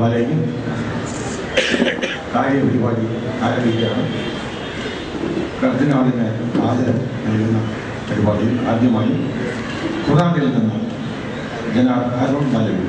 ജമാലേക്ക് കാര്യപരിപാടി ആരംഭിക്കുകയാണ് കർദിനാളിന് ആദരം നൽകുന്ന പരിപാടിയിൽ ആദ്യമായി ഖുറാനിൽ നിന്ന് ജനാബ് അരുൺ മലവി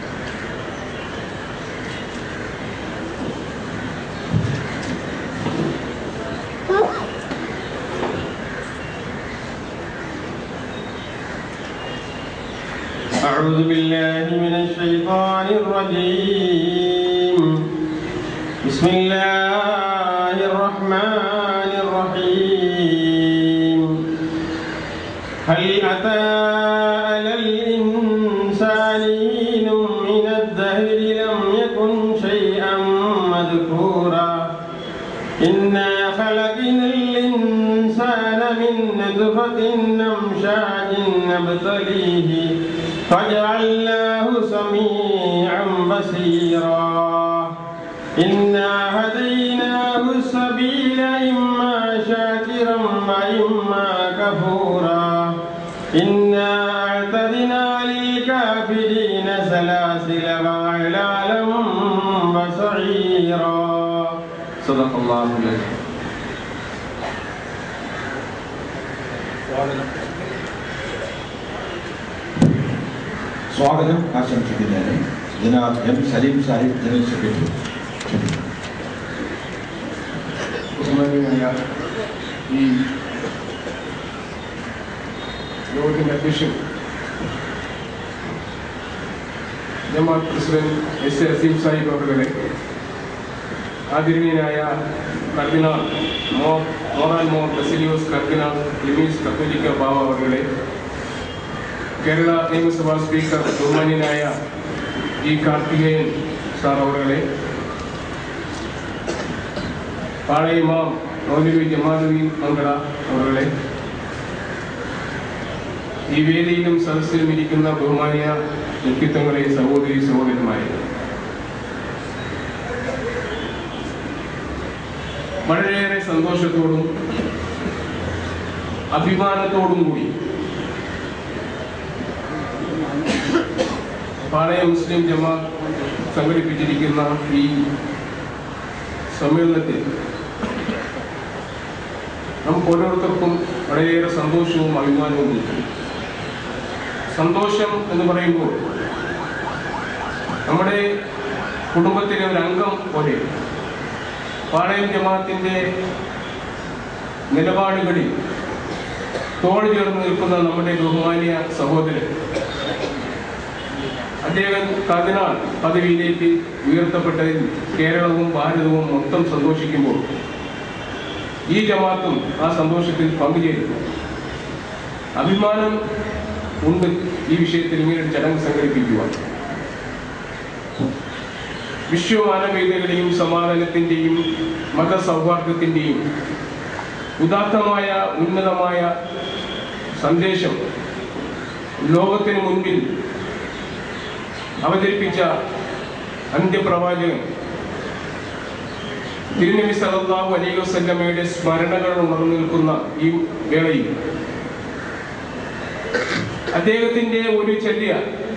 أعوذ بالله من الشيطان الرجيم بسم الله الرحمن الرحيم هل أتى على الإنسان حين من الدهر لم يكن شيئا مذكورا إنا خلقنا الإنسان من نطفة أمشاج نبتليه فجعلناه سميعا بصيرا إنا هديناه السبيل إما شاكرا وإما كفورا إنا أعتدنا للكافرين سلاسل وأغلالا وسعيرا صدق الله العظيم സ്വാഗതം ആശംസിക്കുന്നതിന് ജനാബ് M Saleem Sahib general secretary ബഹുമാനിയായ ഈ യോഗത്തിന്റെ അധ്യക്ഷൻ ജമാഅത്ത് president S A Azeem Sahib അവരുടെ ആദരണീയനായ കർദിനാൾ മോ മോറാൻ മോർ ബസിലിയോസ് കർദിനാൾ ലിമീസ് കത്തോലിക്ക ബാവ അവരുടെ കേരള നിയമസഭാ സ്പീക്കർ ബഹുമാന്യനായ ഇ കാർത്തികേയൻ സാർ അവരുടെ പാളയമാം മൗലവി ജമാലുദ്ദീൻ മംഗള അവരുടെ ഈ വേദിയിലും സദസ്സിലും ഇരിക്കുന്ന ബഹുമാനിയ വ്യക്തിത്വങ്ങളെ സഹോദരി സഹോദരന്മാരെ വളരെയേറെ സന്തോഷത്തോടും അഭിമാനത്തോടും കൂടി പാളയ മുസ്ലിം ജമാഅത്ത് സംഘടിപ്പിച്ചിരിക്കുന്ന ഈ സമ്മേളനത്തിൽ നമുക്ക് ഓരോരുത്തർക്കും വളരെയേറെ സന്തോഷവും അഭിമാനവും ഉണ്ട് സന്തോഷം എന്ന് പറയുമ്പോൾ നമ്മുടെ കുടുംബത്തിലെ ഒരു അംഗം പോലെ പാളയം ജമാഅത്തിന്റെ നിലപാടുകളിൽ തോൾ ചേർന്ന് നിൽക്കുന്ന നമ്മുടെ ബഹുമാനിയ സഹോദരൻ അദ്ദേഹം കർദിനാൾ പദവിയിലേക്ക് ഉയർത്തപ്പെട്ടതിൽ കേരളവും ഭാരതവും മൊത്തം സന്തോഷിക്കുമ്പോൾ ഈ ജമാത്തും ആ സന്തോഷത്തിൽ പങ്കുചേരുന്നു അഭിമാനം ഉണ്ട് ഈ വിഷയത്തിൽ ഇങ്ങനെ ഒരു ചടങ്ങ് സംഘടിപ്പിക്കുവാൻ വിശ്വമാനവികതയുടെയും സമാധാനത്തിന്റെയും മതസൗഹാർദ്ദത്തിന്റെയും ഉദാത്തമായ ഉന്നതമായ സന്ദേശം ലോകത്തിന് മുൻപിൽ അവതരിപ്പിച്ച അന്ത്യപ്രവാചകൻ തിരുനബി സല്ലല്ലാഹു അലൈഹി വസല്ലമയുടെ സ്മരണകൾ ഉണർന്നു നിൽക്കുന്ന ഈ വേളയിൽ അദ്ദേഹത്തിന്റെ ഒരു ചര്യ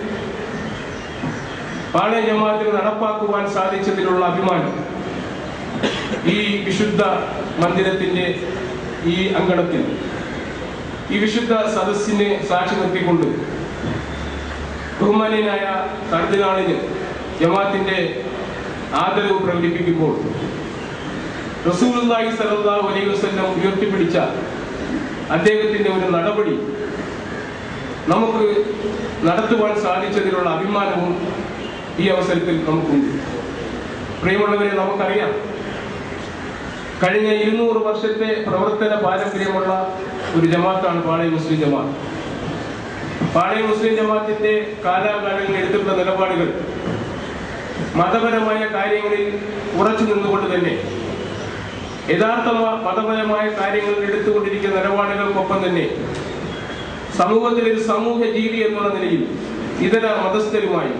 പാളയ ജമാഅത്തിന് നടപ്പാക്കുവാൻ സാധിച്ചതിലുള്ള അഭിമാനം ഈ വിശുദ്ധ മന്ദിരത്തിന്റെ ഈ അങ്കണത്തിൽ ഈ വിശുദ്ധ സദസ്സിനെ സാക്ഷി നിർത്തിക്കൊണ്ട് ബഹുമാന്യനായ കർദിനാളിന് ജമാഅത്തിന്റെ ആദരവ് പ്രകടിപ്പിക്കുമ്പോൾ റസൂലുള്ളാഹി സ്വല്ലല്ലാഹു അലൈഹി വസല്ലം ഉയർത്തിപ്പിടിച്ച അദ്ദേഹത്തിന്റെ ഒരു നടപടി നമുക്ക് നടത്തുവാൻ സാധിച്ചതിലുള്ള അഭിമാനവും ഈ അവസരത്തിൽ നമുക്കുണ്ട് പ്രിയമുള്ളവരെ നമുക്കറിയാം കഴിഞ്ഞ ഇരുന്നൂറ് വർഷത്തെ പ്രവർത്തന പാരമ്പര്യമുള്ള ഒരു ജമാത്താണ് പാളയം മുസ്ലിം ജമാഅത്ത് പാളയം മുസ്ലിം ജമാഅത്തിന്റെ കാലാകാലങ്ങളിൽ എടുത്തിട്ടുള്ള നിലപാടുകൾ മതപരമായ കാര്യങ്ങളിൽ ഉറച്ചു നിന്നുകൊണ്ട് തന്നെ യഥാർത്ഥ മ- മതപരമായ കാര്യങ്ങളിൽ എടുത്തുകൊണ്ടിരിക്കുന്ന നിലപാടുകൾക്കൊപ്പം തന്നെ സമൂഹത്തിലെ ഒരു സമൂഹ ജീവി എന്നുള്ള നിലയിൽ ഇതര മതസ്ഥരുമായി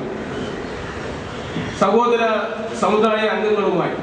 സഹോദര സമുദായ അംഗങ്ങളുമായി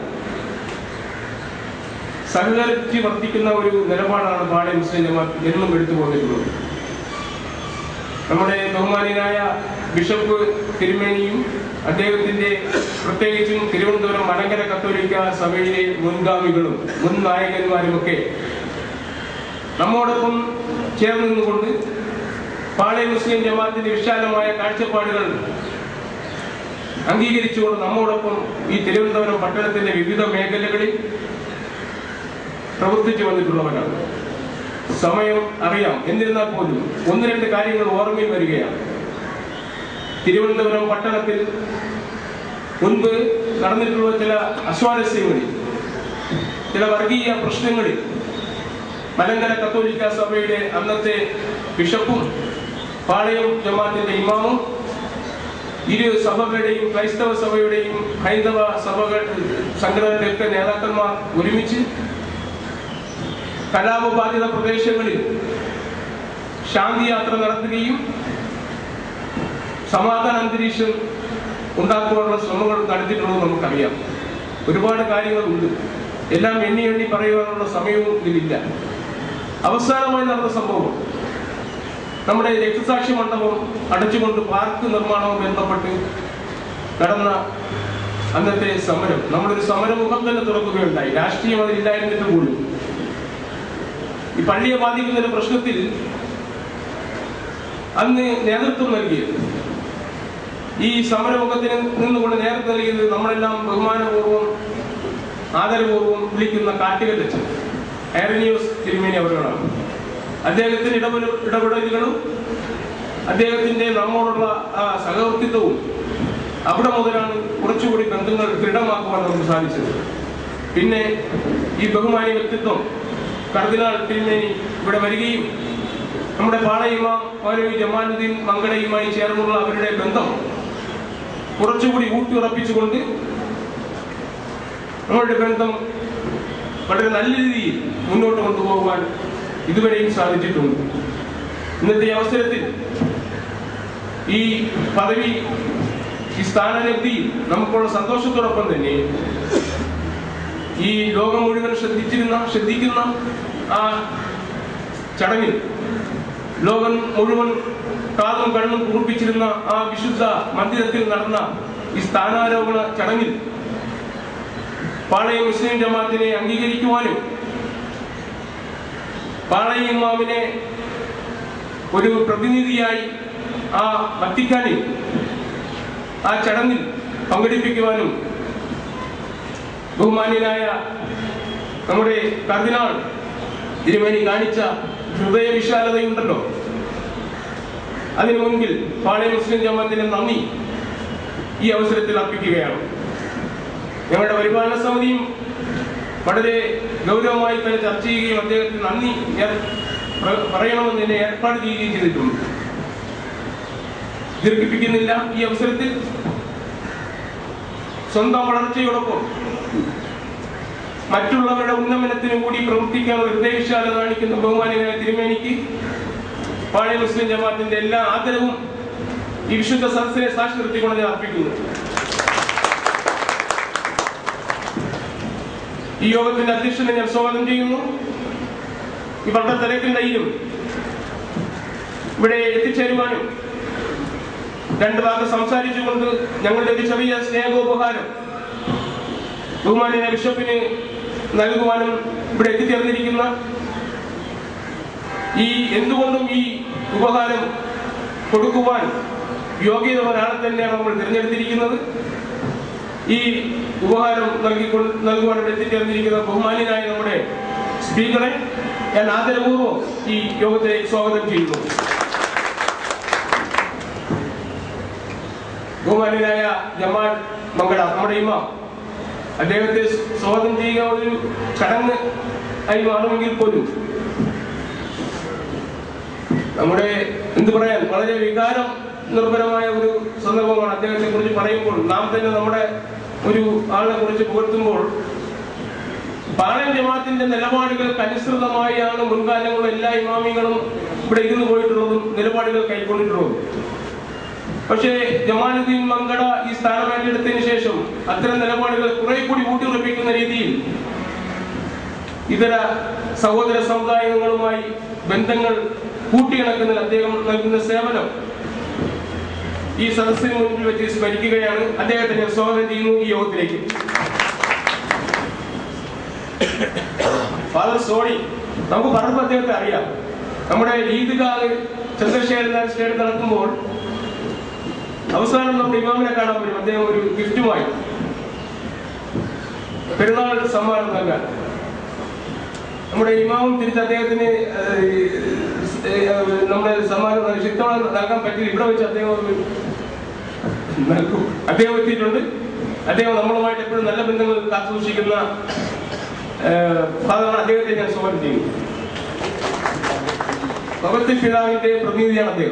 സഹകരിച്ച് വർത്തിക്കുന്ന ഒരു നിലപാടാണ് പാളയ മുസ്ലിം ജമാഅത്ത് എന്നും എടുത്തു പോന്നിട്ടുള്ളത് നമ്മുടെ ബഹുമാനിയായ ബിഷപ്പ് തിരുമേനിയും അദ്ദേഹത്തിന്റെ പ്രത്യേകിച്ചും തിരുവനന്തപുരം മലങ്കര കത്തോലിക്ക സഭയിലെ മുൻഗാമികളും മുൻ നായകന്മാരുമൊക്കെ നമ്മോടൊപ്പം ചേർന്ന് നിന്നുകൊണ്ട് പാളയ മുസ്ലിം ജമാഅത്തിന്റെ വിശാലമായ കാഴ്ചപ്പാടുകൾ അംഗീകരിച്ചുകൊണ്ട് നമ്മോടൊപ്പം ഈ തിരുവനന്തപുരം പട്ടണത്തിന്റെ വിവിധ മേഖലകളിൽ പ്രവർത്തിച്ചു വന്നിട്ടുള്ളവരാണ് സമയം അറിയാം എന്നിരുന്നാൽ പോലും ഒന്ന് രണ്ട് കാര്യങ്ങൾ ഓർമ്മയിൽ വരികയാണ് തിരുവനന്തപുരം പട്ടണത്തിൽ മുൻപ് നടന്നിട്ടുള്ള ചില അസ്വാരസ്യങ്ങളിൽ ചില വർഗീയ പ്രശ്നങ്ങളിൽ മലങ്കര കത്തോലിക്ക സഭയുടെ അന്നത്തെ ബിഷപ്പും പാളയം ജമാഅത്തിന്റെ ഇമാമും ഇരു സഭകളുടെയും ക്രൈസ്തവ സഭയുടെയും ഹൈന്ദവ സഭകൾ സംഘടനകളുടെയൊക്കെ നേതാക്കന്മാർ ഒരുമിച്ച് കലാപബാധിത പ്രദേശങ്ങളിൽ ശാന്തി യാത്ര നടത്തുകയും സമാധാന അന്തരീക്ഷം ഉണ്ടാക്കുവാനുള്ള ശ്രമങ്ങൾ നടത്തിയിട്ടുള്ളത് നമുക്കറിയാം ഒരുപാട് കാര്യങ്ങളുണ്ട് എല്ലാം എണ്ണി എണ്ണി പറയുവാനുള്ള സമയവും ഇതിലില്ല അവസാനമായി നടന്ന സംഭവം നമ്മുടെ രക്തസാക്ഷി മണ്ഡപം അടച്ചുകൊണ്ട് പാർക്ക് നിർമ്മാണവും ബന്ധപ്പെട്ട് നടന്ന അന്നത്തെ സമരം നമ്മളൊരു സമരമുഖം തന്നെ തുറക്കുകയുണ്ടായി രാഷ്ട്രീയം അതിലില്ലായിരുന്നിട്ട് പോലും ഈ പള്ളിയെ ബാധിക്കുന്ന ഒരു പ്രശ്നത്തിൽ അന്ന് നേതൃത്വം നൽകിയത് ഈ സമരമുഖത്തിന് നിന്നുകൊണ്ട് നേതൃത്വം നൽകിയത് നമ്മളെല്ലാം ബഹുമാനപൂർവ്വം ആദരപൂർവ്വം വിളിക്കുന്ന കാട്ടുകൽ അച്ഛൻ എയർ ന്യൂസ് തിരുമേനി അവരുകളാണ് അദ്ദേഹത്തിന്റെ ഇടപെട ഇടപെടലുകളും അദ്ദേഹത്തിന്റെ നമ്മോടുള്ള ആ സഹവർത്തിത്വവും അവിടെ മുതലാണ് കുറച്ചുകൂടി ബന്ധങ്ങൾ ദൃഢമാക്കുവാൻ നമുക്ക് സാധിച്ചത് പിന്നെ ഈ ബഹുമാനി വ്യക്തിത്വം കർദിനാൾ തിരുമേനി ഇവിടെ വരികയും നമ്മുടെ പാളയുമാം മൗലവി ജമാലുദ്ദീൻ മംഗളയുമായി ചേർന്നുള്ള അവരുടെ ബന്ധം കുറച്ചുകൂടി ഊട്ടിയുറപ്പിച്ചുകൊണ്ട് നമ്മളുടെ ബന്ധം വളരെ നല്ല രീതിയിൽ മുന്നോട്ട് കൊണ്ടുപോകുവാൻ ഇതുവരെയും സാധിച്ചിട്ടുണ്ട് ഇന്നത്തെ ഈ അവസരത്തിൽ ഈ പദവി ഈ സ്ഥാനലബ്ധി നമുക്കുള്ള സന്തോഷത്തോടൊപ്പം തന്നെ ഈ ലോകം മുഴുവൻ ശ്രദ്ധിച്ചിരുന്ന ശ്രദ്ധിക്കുന്ന ആ ചടങ്ങിൽ ലോകം മുഴുവൻ കാതും കണ്ണും കുറിപ്പിച്ചിരുന്ന ആ വിശുദ്ധ മന്ദിരത്തിൽ നടന്ന ഈ സ്ഥാനാരോഹണ ചടങ്ങിൽ പാളയം മുസ്ലിം ജമാഅത്തിനെ അംഗീകരിക്കുവാനും പാളയം ഇമാമിനെ ഒരു പ്രതിനിധിയായി ആ വത്തിക്കാനിൽ ആ ചടങ്ങിൽ പങ്കെടുപ്പിക്കുവാനും ബഹുമാന്യനായ നമ്മുടെ കർദിനാൾ തിരുമേനി കാണിച്ച ഹൃദയവിശാലതയുണ്ടല്ലോ അതിനു മുൻപിൽ പാളയം മുസ്ലിം ജമാഅത്തിന് നന്ദി ഈ അവസരത്തിൽ അർപ്പിക്കുകയാണ് ഞങ്ങളുടെ പരിപാലന സമിതിയും വളരെ ഗൗരവമായി തന്നെ ചർച്ച ചെയ്യുകയും അദ്ദേഹത്തിന് നന്ദി ഏർ- പ്ര- പറയണമെന്ന് എന്നെ ഏർപ്പാട് ചെയ്യുകയും ചെയ്തിട്ടുണ്ട് ദീർഘിപ്പിക്കുന്നില്ല ഈ അവസരത്തിൽ സ്വന്തം വളർച്ചയോടൊപ്പം മറ്റുള്ളവരുടെ ഉന്നമനത്തിനും കൂടി പ്രവർത്തിക്കാനുള്ള ഹൃദയവിശാലത കാണിക്കുന്ന ബഹുമാനിയായ തിരുമേനിക്ക് പാളയ മുസ്ലിം ജമാഅത്തിന്റെ എല്ലാ ആദരവും ഈ വിശുദ്ധ സദസ്സിനെ സാക്ഷി നിർത്തിക്കൊണ്ട് ഞാൻ അർപ്പിക്കുന്നു ഈ യോഗത്തിന്റെ അധ്യക്ഷനെ ഞാൻ സ്വാഗതം ചെയ്യുന്നു ഈ വളരെ തിരക്കിൻ്റെയും ഇവിടെ എത്തിച്ചേരുവാനും രണ്ട് വാക്ക് സംസാരിച്ചുകൊണ്ട് ഞങ്ങളുടെ ഒരു ചെറിയ സ്നേഹോപഹാരം ബഹുമാനിയ ബിഷപ്പിന് നൽകുവാനും ഇവിടെ എത്തിച്ചേർന്നിരിക്കുന്ന ഈ എന്തുകൊണ്ടും ഈ ഉപഹാരം കൊടുക്കുവാൻ യോഗ്യതയുള്ള ഒരാളെ തന്നെയാണ് നമ്മൾ തിരഞ്ഞെടുത്തിരിക്കുന്നത് ഈ ഉപഹാരം നൽകിക്കൊണ്ട് നൽകുവാൻ ഇവിടെ എത്തിച്ചേർന്നിരിക്കുന്ന ബഹുമാന്യനായ നമ്മുടെ സ്പീക്കറെ ഞാൻ ആദരപൂർവ്വം ഈ യോഗത്തെ സ്വാഗതം ചെയ്യുന്നു ബഹുമാന്യനായ ജമാൽ മംഗള നമ്മുടെ ഇമാം അദ്ദേഹത്തെ സ്വാഗതം ചെയ്യുക ഒരു ചടങ്ങ് ആയി മാറുമെങ്കിൽ പോലും നമ്മുടെ എന്ത് പറയാൻ വളരെ വികാരം നിർഭരമായ ഒരു സന്ദർഭമാണ് അദ്ദേഹത്തെ കുറിച്ച് പറയുമ്പോൾ നാം തന്നെ നമ്മുടെ ഒരു ആളിനെ കുറിച്ച് പുകഴ്ത്തുമ്പോൾ പാളയം ജമാഅത്തിന്റെ നിലപാടുകൾക്ക് അനുസൃതമായാണ് മുൻകാലങ്ങളും എല്ലാ ഇമാമികളും ഇവിടെ ഇരുന്ന് പോയിട്ടുള്ളതും നിലപാടുകൾ കൈക്കൊണ്ടിട്ടുള്ളതും പക്ഷേ ജമാലുദ്ദീൻ മങ്കട ഈ സ്ഥാനം ഏറ്റെടുത്തതിന് ശേഷം അത്തരം നിലപാടുകൾ കുറെ കൂടി ഊട്ടിയുറപ്പിക്കുന്ന രീതിയിൽ ഇതര സഹോദര സമുദായങ്ങളുമായി ബന്ധങ്ങൾ കൂട്ടിയിണക്കുന്നതിൽ അദ്ദേഹം നൽകുന്ന സേവനം ഈ സദസ്സിന് മുൻപിൽ വെച്ച് സ്മരിക്കുകയാണ് അദ്ദേഹത്തെ ഞാൻ സ്വാഗതം ചെയ്യുന്നു ഈ യോഗത്തിലേക്ക് ഫാദർ സോണി നമുക്ക് പറയുമ്പോൾ അദ്ദേഹത്തെ അറിയാം നമ്മുടെ ഈദ്ഗാഹ് ചന്ദ്രശേഖരൻ സ്റ്റേഡിയം നടക്കുമ്പോൾ അവസാനം നമ്മുടെ ഇമാമിനെ കാണാൻ വരും അദ്ദേഹം ഒരു ഗിഫ്റ്റുമായി പെരുന്നാൾ സമ്മാനം നൽകാൻ നമ്മുടെ ഇമാമും തിരിച്ച് അദ്ദേഹത്തിന് ഏഹ്, ഏഹ്, നമ്മുടെ സമ്മാനം നൽകി. ഇത്തവണ നൽകാൻ പറ്റില്ല ഇവിടെ വെച്ച് അദ്ദേഹം ഒരു നൽകും അദ്ദേഹം എത്തിയിട്ടുണ്ട് അദ്ദേഹം നമ്മളുമായിട്ട് എപ്പോഴും നല്ല ബന്ധങ്ങൾ കാത്തു സൂക്ഷിക്കുന്ന ഏഹ്, ഫാദറാണ് അദ്ദേഹത്തെ ഞാൻ സ്വാഗതം ചെയ്യുന്നു ഭഗവതി പിതാവിന്റെ പ്രതിനിധിയാണ് അദ്ദേഹം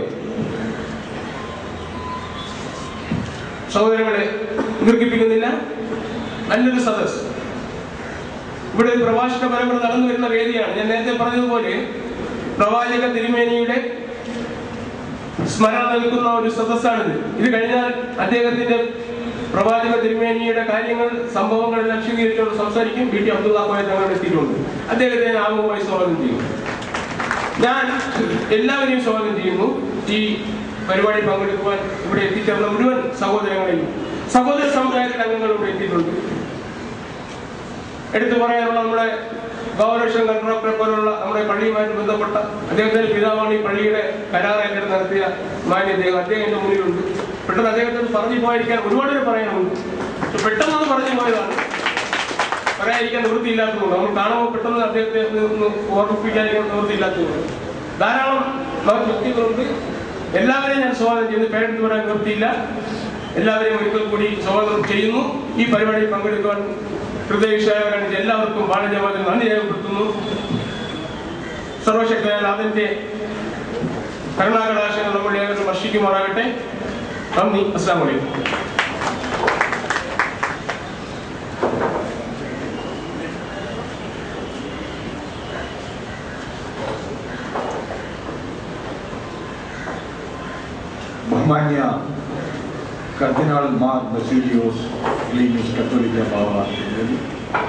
സഹോദരങ്ങളെ ദീർഘിപ്പിക്കുന്നില്ല നല്ലൊരു സദസ് ഇവിടെ ഒരു പ്രഭാഷണ പരമ്പര നടന്നു വരുന്ന വേദിയാണ് ഞാൻ നേരത്തെ പറഞ്ഞതുപോലെ പ്രവാചക തിരുമേനിയുടെ സ്മരണ നൽകുന്ന ഒരു സദസ്സാണിത് ഇത് കഴിഞ്ഞാൽ അദ്ദേഹത്തിന്റെ പ്രവാചക തിരുമേനിയുടെ കാര്യങ്ങൾ സംഭവങ്ങൾ ലക്ഷ്യീകരിച്ചുകൊണ്ട് സംസാരിക്കും വി ടി അബ്ദുള്ള കോയ തങ്ങളുടെ എത്തിയിട്ടുണ്ട് അദ്ദേഹത്തെ ഞാൻ ആമുഖമായി സ്വാഗതം ചെയ്യുന്നു ഞാൻ എല്ലാവരെയും സ്വാഗതം ചെയ്യുന്നു ഈ പരിപാടി പങ്കെടുക്കുവാൻ ഇവിടെ എത്തിച്ചേർന്ന മുഴുവൻ സഹോദരങ്ങളെയും സഹോദര സമുദായത്തിലെ അംഗങ്ങൾ ഇവിടെ എത്തിയിട്ടുണ്ട് എടുത്തു പറയാനുള്ള നമ്മുടെ ഗൗരക്ഷൻ കൺട്രോളറെ പോലുള്ള നമ്മുടെ പള്ളിയുമായിട്ട് ബന്ധപ്പെട്ട അദ്ദേഹത്തിന്റെ പിതാവാണ് ഈ പള്ളിയുടെ കരാർ ഏറ്റെടുത്ത് നടത്തിയ മാന്യ അദ്ദേഹം അദ്ദേഹം എന്റെ മുന്നിലുണ്ട് പെട്ടെന്ന് അദ്ദേഹത്തിന് പറഞ്ഞു പോയിരിക്കാൻ ഒരുപാട് പേര് പറയാനുണ്ട് പക്ഷെ പെട്ടെന്ന് അത് പറഞ്ഞു പോയതാണ് പറയാതിരിക്കാൻ നിവൃത്തിയില്ലാത്തതുകൊണ്ട് നമ്മൾ കാണുമ്പോൾ പെട്ടെന്ന് അദ്ദേഹത്തെ ഒന്ന് ഒന്ന് ഓർമ്മിപ്പിക്കാതിരിക്കാൻ നിവൃത്തിയില്ലാത്തതുകൊണ്ട് ധാരാളം മഹത് വ്യക്തികളുണ്ട് എല്ലാവരെയും ഞാൻ സ്വാഗതം ചെയ്യുന്നു പേരെടുത്ത് പറയാൻ നിവൃത്തിയില്ല എല്ലാവരെയും ഒരിക്കൽ കൂടി സ്വാഗതം ചെയ്യുന്നു ഈ പരിപാടിയിൽ പങ്കെടുക്കുവാൻ ഹൃദയവിഷയകരാണ് എല്ലാവർക്കും വാണിജ്യമാതിരി നന്ദി രേഖപ്പെടുത്തുന്നു സർവശക്തയാൽ അതിന്റെ കരുണാകടാശങ്ങൾ നമ്മൾ ഏവരും വർഷിക്കുമാറാകട്ടെ നന്ദി അസ്സാം വലൈക്കും ബഹുമാന്യ കർദിനാൾ മാർ ബസീലിയോസ് ക്ലീമിസ് കത്തോലിക്ക ബാബ എന്നിവരിൽ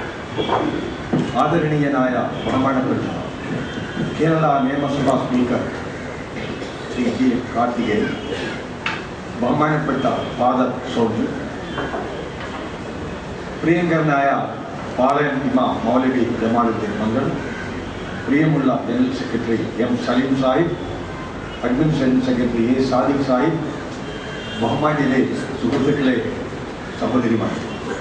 ആദരണീയനായ ബഹുമാനപ്പെട്ട കേരള നിയമസഭാ സ്പീക്കർ ശ്രീ ജി കാർത്തികേയൻ ബഹുമാനപ്പെട്ട ഫാദർ സോജു പ്രിയങ്കരനായ പാളയം ഇമാം മൗലവി ജമാലുദ്ദീൻ മംഗൾ പ്രിയമുള്ള general secretary M Saleem Sahib administration secretary A Sadiq Sahib ബഹുമാന്യരെ സുഹൃത്തുക്കളെ സഹോദരിമാർ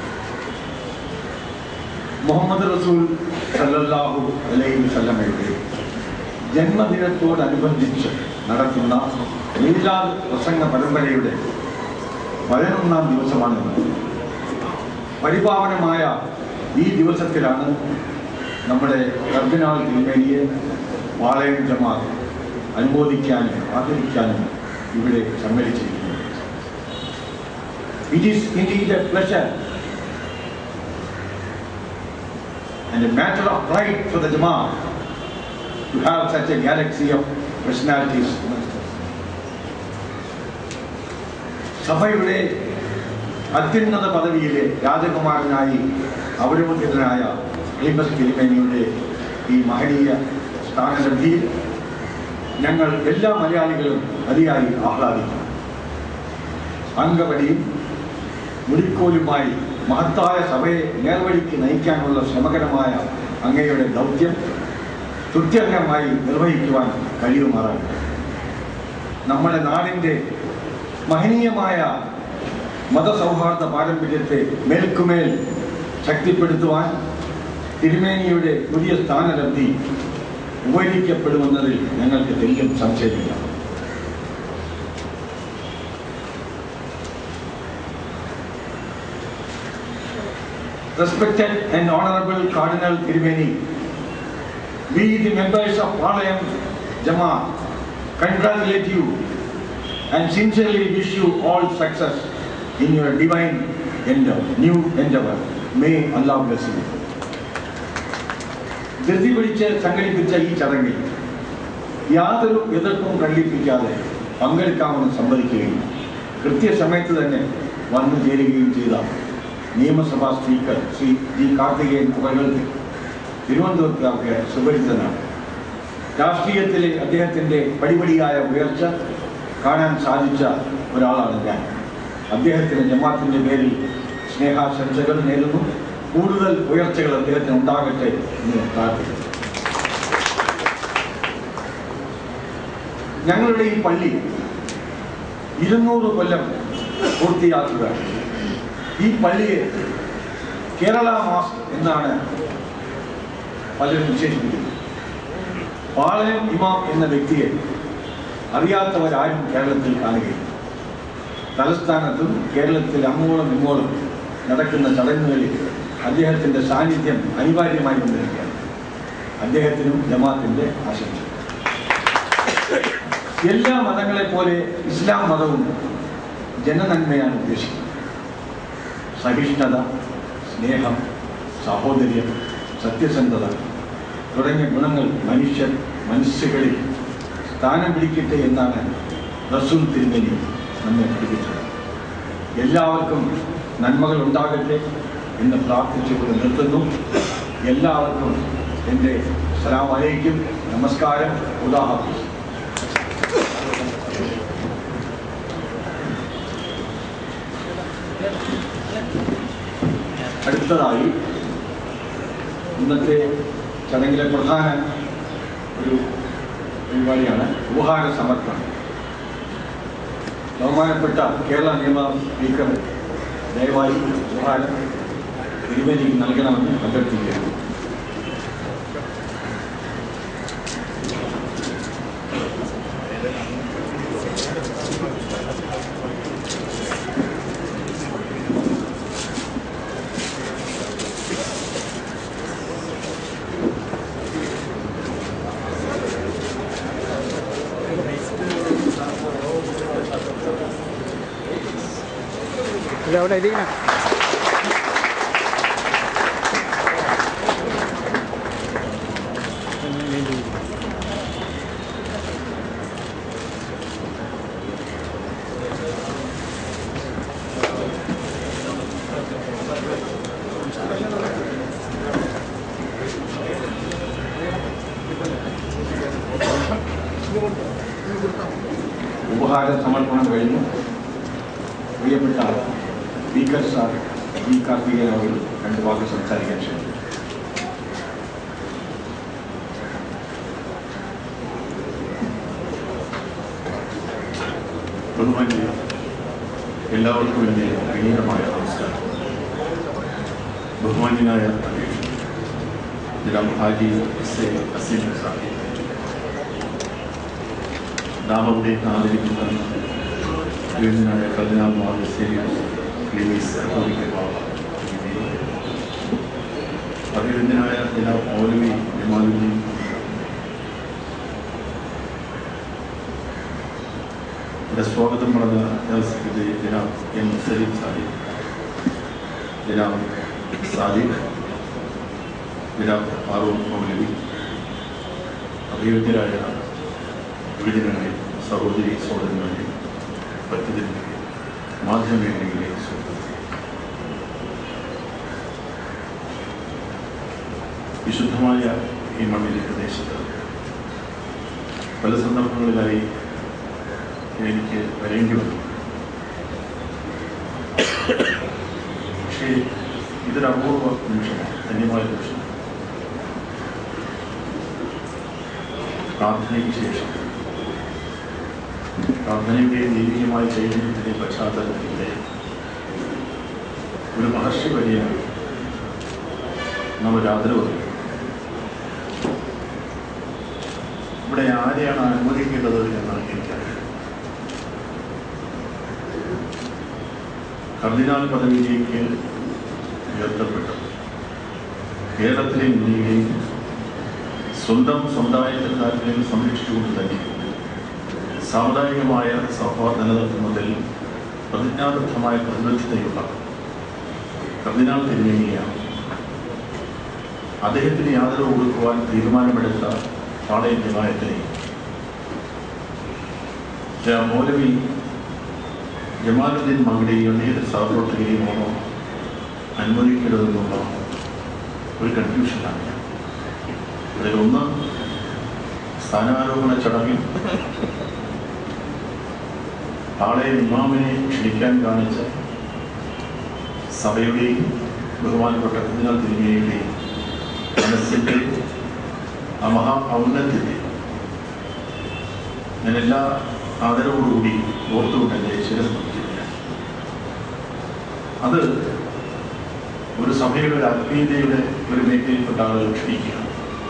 മുഹമ്മദ് റസൂൽ സല്ലല്ലാഹു അലൈഹി വസല്ലമയുടെ ജന്മദിനത്തോടനുബന്ധിച്ച് നടത്തുന്ന മീലാദ് പ്രസംഗ പരമ്പരയുടെ പതിനൊന്നാം ദിവസമാണിന്ന് പരിപാവനമായ ഈ ദിവസത്തിലാണ് നമ്മുടെ കർദിനാൾ തിരുമേനിയെ വാളയം ജമാഅത്ത് അനുമോദിക്കാനും ആദരിക്കാനും ഇവിടെ സമ്മേളിച്ചിരിക്കുന്നത് it is indeed a pleasure and a matter of pride for the Jamaat to have such a galaxy of personalities amongst us. സഭയുടെ അത്യുന്നത പദവിയിലെ രാജകുമാരനായി അവരോധിതനായ ക്ലീമസ് തിരുമേനിയുടെ ഈ മഹനീയ സ്ഥാനലബ്ധിയിൽ ഞങ്ങൾ എല്ലാ മലയാളികളും അതിയായി ആഹ്ലാദിക്കും അംഗവടിയും മുടിക്കോലുമായി മഹത്തായ സഭയെ നേർവഴിക്ക് നയിക്കാനുള്ള ശ്രമകരമായ അങ്ങയുടെ ദൗത്യം കൃത്യകരമായി നിർവഹിക്കുവാൻ കഴിയുമാറാണ് നമ്മുടെ നാടിൻ്റെ മഹനീയമായ മതസൗഹാർദ്ദ പാരമ്പര്യത്തെ മേൽക്കുമേൽ ശക്തിപ്പെടുത്തുവാൻ തിരുമേനിയുടെ പുതിയ സ്ഥാനലബ്ധി ഉപകരിക്കപ്പെടുമെന്നതിൽ ഞങ്ങൾക്ക് തെല്ലും സംശയമില്ല Respected and Honorable Cardinal Tirumeni, we the members of Palayam Jamaat congratulate you and sincerely wish you all success in your divine endeavor, new endeavor. May Allah bless you. ധൃതി പിടിച്ച് സംഘടിപ്പിച്ച ഈ ചടങ്ങിൽ യാതൊരു എതിർപ്പും പ്രകടിപ്പിക്കാതെ പങ്കെടുക്കാമെന്ന് സമ്മതിക്കുകയും കൃത്യസമയത്ത് തന്നെ വന്നു ചേരുകയും ചെയ്ത നിയമസഭാ സ്പീക്കർ ശ്രീ ജി കാർത്തികേയൻ അവർക്ക് തിരുവനന്തപുരത്തുകാർക്ക് സുപരിചിതനാണ് രാഷ്ട്രീയത്തിലെ അദ്ദേഹത്തിൻ്റെ പടിപടിയായ ഉയർച്ച കാണാൻ സാധിച്ച ഒരാളാണ് ഞാൻ അദ്ദേഹത്തിന് ജമാഅത്തിൻ്റെ പേരിൽ സ്നേഹാശംസകൾ നേരുന്നു കൂടുതൽ ഉയർച്ചകൾ അദ്ദേഹത്തിന് ഉണ്ടാകട്ടെ എന്ന് പ്രാർത്ഥിക്കുന്നു ഞങ്ങളുടെ ഈ പള്ളി ഇരുന്നൂറ് കൊല്ലം പൂർത്തിയാക്കുക ഈ പള്ളിയെ കേരള മാസ് എന്നാണ് പലരും വിശേഷിപ്പിക്കുന്നത് പാളയം ഇമാം എന്ന വ്യക്തിയെ അറിയാത്തവരാരും കേരളത്തിൽ കാണുകയില്ല തലസ്ഥാനത്തും കേരളത്തിൽ അങ്ങോളം ഇങ്ങോളം നടക്കുന്ന ചടങ്ങുകളിൽ അദ്ദേഹത്തിൻ്റെ സാന്നിധ്യം അനിവാര്യമായി വന്നിരിക്കുകയാണ് അദ്ദേഹത്തിനും ജമാഅത്തിൻ്റെ ആശംസ എല്ലാ മതങ്ങളെ പോലെ ഇസ്ലാം മതവും ജനനന്മയാണ് ഉദ്ദേശിക്കുന്നത് സഹിഷ്ണുത സ്നേഹം സാഹോദര്യം സത്യസന്ധത തുടങ്ങിയ ഗുണങ്ങൾ മനുഷ്യർ മനസ്സുകളിൽ സ്ഥാനം പിടിക്കട്ടെ എന്നാണ് റസൂൽ തിരുമലി നമ്മെ പഠിപ്പിച്ചത് എല്ലാവർക്കും നന്മകൾ ഉണ്ടാകട്ടെ എന്ന് പ്രാർത്ഥിച്ചുകൊണ്ട് നിർത്തുന്നു എല്ലാവർക്കും എൻ്റെ സലാം അലൈക്കും നമസ്കാരം ഉദാഹരണം അടുത്തതായി ഇന്നത്തെ ചടങ്ങിലെ പ്രധാന ഒരു പരിപാടിയാണ് ഉപഹാര സമർപ്പണം ബഹുമാനപ്പെട്ട കേരള നിയമ സ്പീക്കർ ദയവായി ഉപഹാരം തിരുമേനിക്ക് നൽകണമെന്ന് അഭ്യർത്ഥിക്കുകയാണ് Udah, udah, ini nak. ഉപഹാര സമർപ്പണം കഴിഞ്ഞു പ്രിയപ്പെട്ട സ്പീക്കർ സാർ വി കാർത്തികേയൻ അവർ രണ്ട് വാക്ക് സംസാരിക്കാൻ ക്ഷണിച്ചു ബഹുമാന്യ എല്ലാവർക്കും എൻ്റെ വിനീതമായ നമസ്കാരം ബഹുമാന്യനായ അധ്യക്ഷൻ ജനാബ് ഹാജി എസ് എ അസീം സാഹിബ് നാമത്തെ ആദരിക്കുന്ന യോജനായ കർദിനാൾ മാർ സേരിയസ് ക്ലീമീസ് അത്തോമിക്കൽ ബാബ അഭിവന്ദനായ ജനാബ് മൗലവി ജമാലുദ്ദീൻ ഇവിടെ സ്വാഗതം പറഞ്ഞ ജനറൽ സെക്രട്ടറി ജനാബ് എം സലീം സാഹിബ് ജനാബ് സാദിഖ് ജനാബ് ഫാറൂഖ് മൗലവി അഭിവൃദ്ധിരായ വിഭജനങ്ങളെ സഹോദരി സഹോദരന്മാരെ പറ്റുതിരുന്നവരെ മാധ്യമ മേഖലയിലെ സുഹൃത്തുക്കളെ വിശുദ്ധമായ ഈ മണ്ണിലെ പ്രദേശത്ത് പല സന്ദർഭങ്ങളിലായി എനിക്ക് വരേണ്ടി വന്നു പക്ഷേ ഇതൊരു അപൂർവ നിമിഷമാണ് ധന്യമായ നിമിഷം പ്രാർത്ഥനയ്ക്ക് ശേഷം പ്രാർത്ഥനയുടെ ദൈവികമായ ചൈതന്യത്തിൻ്റെ പശ്ചാത്തലത്തിൻ്റെ ഒരു മഹർഷി വലിയ നമ്മൾ ആദരവ് ഇവിടെ ആരെയാണ് അനുവദിക്കേണ്ടത് എന്നാണ് എനിക്കറിയാം കർദിനാൾ പദവിയിലേക്ക് ഉയർത്തപ്പെട്ടു കേരളത്തിലെ ഇന്ത്യയിലെയും സ്വന്തം സമുദായത്തിൻ്റെ സംരക്ഷിച്ചുകൊണ്ട് തന്നെ സാമുദായികമായ സൗഹാർദ്ദം നിലനിർത്തുന്നതിൽ പ്രതിജ്ഞാബദ്ധമായ പ്രതിബദ്ധതയുള്ള കർദിനാൾ തിരുമേനിയാണ് അദ്ദേഹത്തിന് യാതൊരു കൊടുക്കുവാൻ തീരുമാനമെടുത്ത പാളയം ജമായത്തിനെ മൗലവി ജമാലുദ്ദീൻ മങ്കടെയോ ഏത് സഹപ്രവർത്തകരെയുമാണോ അനുവദിക്കരുതെന്നുള്ള ഒരു കൺഫ്യൂഷനാണ് ഞാൻ അതിലൊന്ന് സ്ഥാനാരോഹണ ചടങ്ങിൽ പാളയം ഇമാമിനെ ക്ഷണിക്കാൻ കാണിച്ച സഭയുടെയും ബഹുമാനപ്പെട്ട കുഞ്ഞാൽ തിരുമേനിയുടെയും മനസ്സിൻ്റെ ആ മഹാ ഔന്നത്യത്തെ ഞാൻ എല്ലാ ആദരവോടുകൂടി ഓർത്തുകൊണ്ട് എൻ്റെ ശിരസ് നമിച്ചിരിക്കുകയാണ് അത് ഒരു സഭയുടെ ഒരു ആത്മീയതയുടെ ഒരു മേഖലയിൽപ്പെട്ട ആളുകൾ ക്ഷണിക്കുക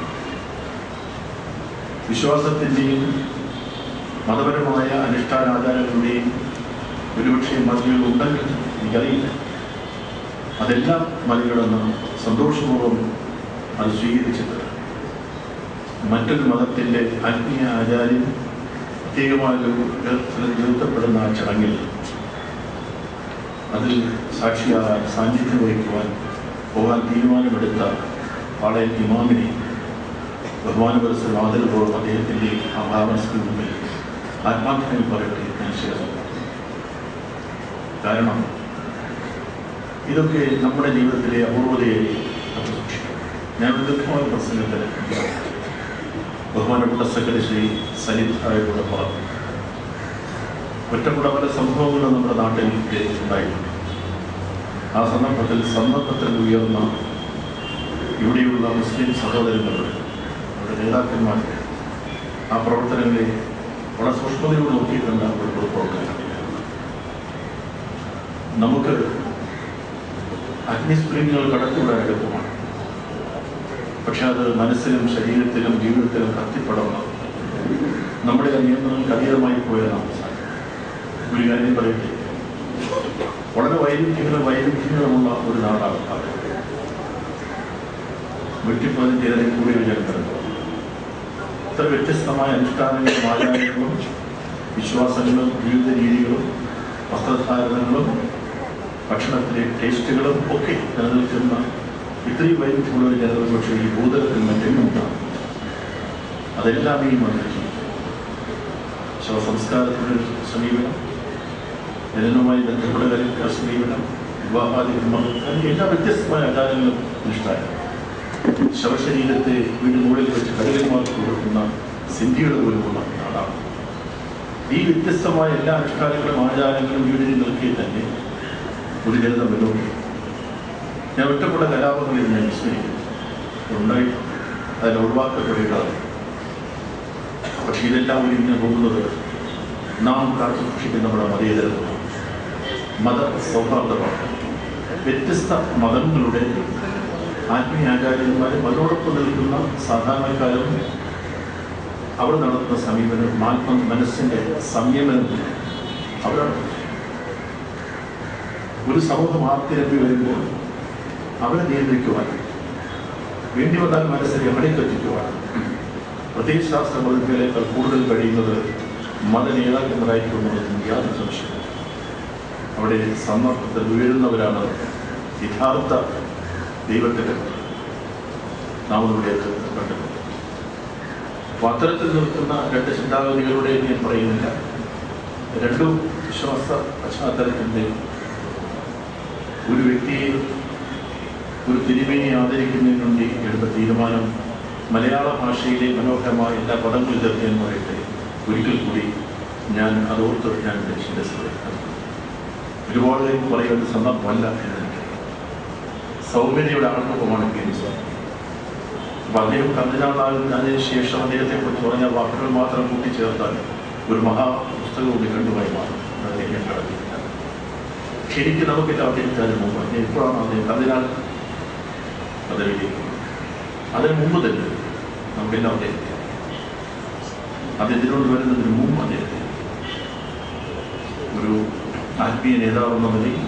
വിശ്വാസത്തിൻ്റെയും മതപരമായ അനുഷ്ഠാനാചാരങ്ങളുടെയും ഒരുപക്ഷെ മതിലുകൾ ഉണ്ടെങ്കിൽ എനിക്കറിയില്ല അതെല്ലാം മതിലുകളെന്ന് സന്തോഷപൂർവ്വം അത് സ്വീകരിച്ചിട്ട് മറ്റൊരു മതത്തിൻ്റെ ആത്മീയ ആചാര്യം പ്രത്യേകമായി നിർത്തപ്പെടുന്ന ആ ചടങ്ങിൽ അതിൽ സാക്ഷിയാകാൻ സാന്നിധ്യം വഹിക്കുവാൻ പോകാൻ തീരുമാനമെടുത്ത പാളയം ഇമാമിനെ ബഹുമാനപരസ്ഥ ആദരപൂർവ്വം അദ്ദേഹത്തിൻ്റെ ആ ഭാവനസ്ഥിതി മുമ്പിൽ ആത്മാർത്ഥമായി പറയട്ടെ ഞാൻ ശേഷം കാരണം ഇതൊക്കെ നമ്മുടെ ജീവിതത്തിലെ അപൂർവതയെ നമ്മൾ സൂക്ഷിക്കണം ഞാൻ ഒരു ദീർഘമായ പ്രസംഗത്തിൽ ബഹുമാനപ്പെട്ട സെക്രട്ടറി ശ്രീ സലിത് ആയോട് പറഞ്ഞു ഒറ്റപ്പെട്ട പല സംഭവങ്ങളും നമ്മുടെ നാട്ടിൽ ഉണ്ടായിട്ടുണ്ട് ആ സന്ദർഭത്തിൽ സന്ദർഭത്തിൽ ഉയർന്ന ഇവിടെയുള്ള മുസ്ലിം സഹോദരങ്ങളുടെ അവരുടെ നേതാക്കന്മാർ ആ പ്രവർത്തനങ്ങളെ വളരെ സൂക്ഷ്മതയോട് നോക്കിയിട്ടുണ്ട് ഒരു പ്രവർത്തനം നമുക്ക് അഗ്നിസ്ഫുലിംഗങ്ങൾ കടത്തിവിടാൻ എളുപ്പമാണ് പക്ഷെ അത് മനസ്സിലും ശരീരത്തിലും ജീവിതത്തിലും കത്തിപ്പടർന്ന് നമ്മുടെ ആ നിയന്ത്രണങ്ങൾക്ക് അതീതമായി പോയാൽ നമുക്ക് സാധിക്കും ഒരു കാര്യം പറയട്ടെ വളരെ വൈരുദ്ധ്യങ്ങളും വൈരുദ്ധ്യങ്ങളുമുള്ള ഒരു നാടാണ് ഭാരതം വെട്ടിപ്പതിന് ചെയ്തതിനെ കൂടി വിചാരിക്കുന്നത് ഇത്ര വ്യത്യസ്തമായ അനുഷ്ഠാനങ്ങളും ആചാരങ്ങളും വിശ്വാസങ്ങളും ജീവിത രീതികളും വസ്ത്രധാരണങ്ങളും ഭക്ഷണത്തിലെ ടേസ്റ്റുകളും ഒക്കെ നിലനിൽക്കുന്ന ഇത്രയും വൈവിധ്യമുള്ള ഒരു ജനത പക്ഷേ ഈ ഭൂതലത്തിൽ മറ്റെങ്ങും ഉണ്ടാകും അതെല്ലാം ഈ മന്ത്രിക്കും ശവസംസ്കാരത്തിൻ്റെ സമീപനം ജനനവുമായി ബന്ധപ്പെട്ട കാര്യങ്ങളുടെ സമീപനം വിവാഹാദി കർമ്മങ്ങൾ അങ്ങനെ എല്ലാ വ്യത്യസ്തമായ ആചാരങ്ങളും നിഷ്ഠായ ശവശരീരത്തെ വീട് മുകളിൽ വെച്ച് കടലിന്മാർക്ക് കൊടുക്കുന്ന സിന്ധിയുടെ പോലുമുള്ള നാടാണ് ഈ വ്യത്യസ്തമായ എല്ലാ അനുഷ്ഠാനങ്ങളും ആചാരങ്ങളും വീടിൽ നിൽക്കി തന്നെ ഒരു ജനത മുന്നോട്ട് ഞാൻ ഒറ്റപ്പെട്ട കലാപങ്ങളിൽ ഞാൻ വിസ്മരിക്കുന്നു ഉണ്ടായിട്ടുണ്ട് അതിൽ ഒഴിവാക്കപ്പെടേണ്ടതാണ് പക്ഷെ ഇതെല്ലാം ഒരുങ്ങി പോകുന്നത് നാം കാത്തു സൂക്ഷിക്കുന്ന നമ്മുടെ മതേതരത്വമാണ് മത സൗഹാർദ്ദമാണ് വ്യത്യസ്ത മതങ്ങളുടെ ആത്മീയാചാര്യന്മാരും അതോടൊപ്പം നിൽക്കുന്ന സാധാരണക്കാരും അവർ നടത്തുന്ന സമീപനം ആത്മ മനസ്സിൻ്റെ സംയമനം അവരാണ് ഒരു സമൂഹം ആർത്തിരമ്പി വരുമ്പോൾ അവരെ നിയന്ത്രിക്കുവാൻ വേണ്ടി വന്നാൽ മനസ്സിനെ എവിടേക്കെത്തിക്കുവാൻ പ്രത്യയശാസ്ത്ര മതങ്ങളെക്കാൾ കൂടുതൽ കഴിയുന്നത് മത നേതാക്കന്മാരായിരിക്കുമെന്നതിന് യാതൊരു സംശയവും അവിടെ സന്ദർഭത്തിൽ വീഴുന്നവരാണ് യഥാർത്ഥ ദൈവത്തിൻ്റെ നാം ഇവിടെ കണ്ടത് അപ്പോൾ അത്തരത്തിൽ നിൽക്കുന്ന രണ്ട് ചിന്താഗതികളുടെ ഞാൻ പറയുന്നില്ല രണ്ടും വിശ്വാസ പശ്ചാത്തലത്തിൻ്റെ ഒരു വ്യക്തിയെ ഒരു തിരുമേനെ ആദരിക്കുന്നതിന് വേണ്ടി എടുത്ത തീരുമാനം മലയാള ഭാഷയിലെ മനോഹരമായ എല്ലാ പദങ്ങളും ചേർത്ത് ഞാൻ പറയട്ടെ ഒരിക്കൽ കൂടി ഞാൻ അതോർത്ത് ഞാൻ ചിന്തിച്ചത് ഒരുപാട് കാര്യം പറയുന്ന സന്ദർഭമല്ല എന്നെനിക്ക് സൗമ്യതയുടെ ആൾക്കൊപ്പമാണ് ഗെയിംസ് അപ്പം അദ്ദേഹം കർദിനാളാകുന്ന അതിന് ശേഷം അദ്ദേഹത്തെ കുറിച്ച് പറഞ്ഞ വാക്കുകൾ മാത്രം കൂട്ടിച്ചേർത്താൽ ഒരു മഹാ പുസ്തകം കൂടി കണ്ടുമായി മാറും അതിനെ ഞാൻ കടന്നില്ല ശരിക്കും നമുക്കില്ല അദ്ദേഹത്തെ അതിന് മുമ്പ് അദ്ദേഹം ഇപ്പോഴാണ് അദ്ദേഹം കർദിനാൾ പദവിയിലേക്ക് അതിന് മുമ്പ് തന്നെ നമുക്കെല്ലാം അദ്ദേഹത്തെ അദ്ദേഹത്തിനോട് വരുന്നതിന് മുമ്പ് അദ്ദേഹത്തെ ഒരു ആത്മീയ നേതാവ് എന്ന നിലയിൽ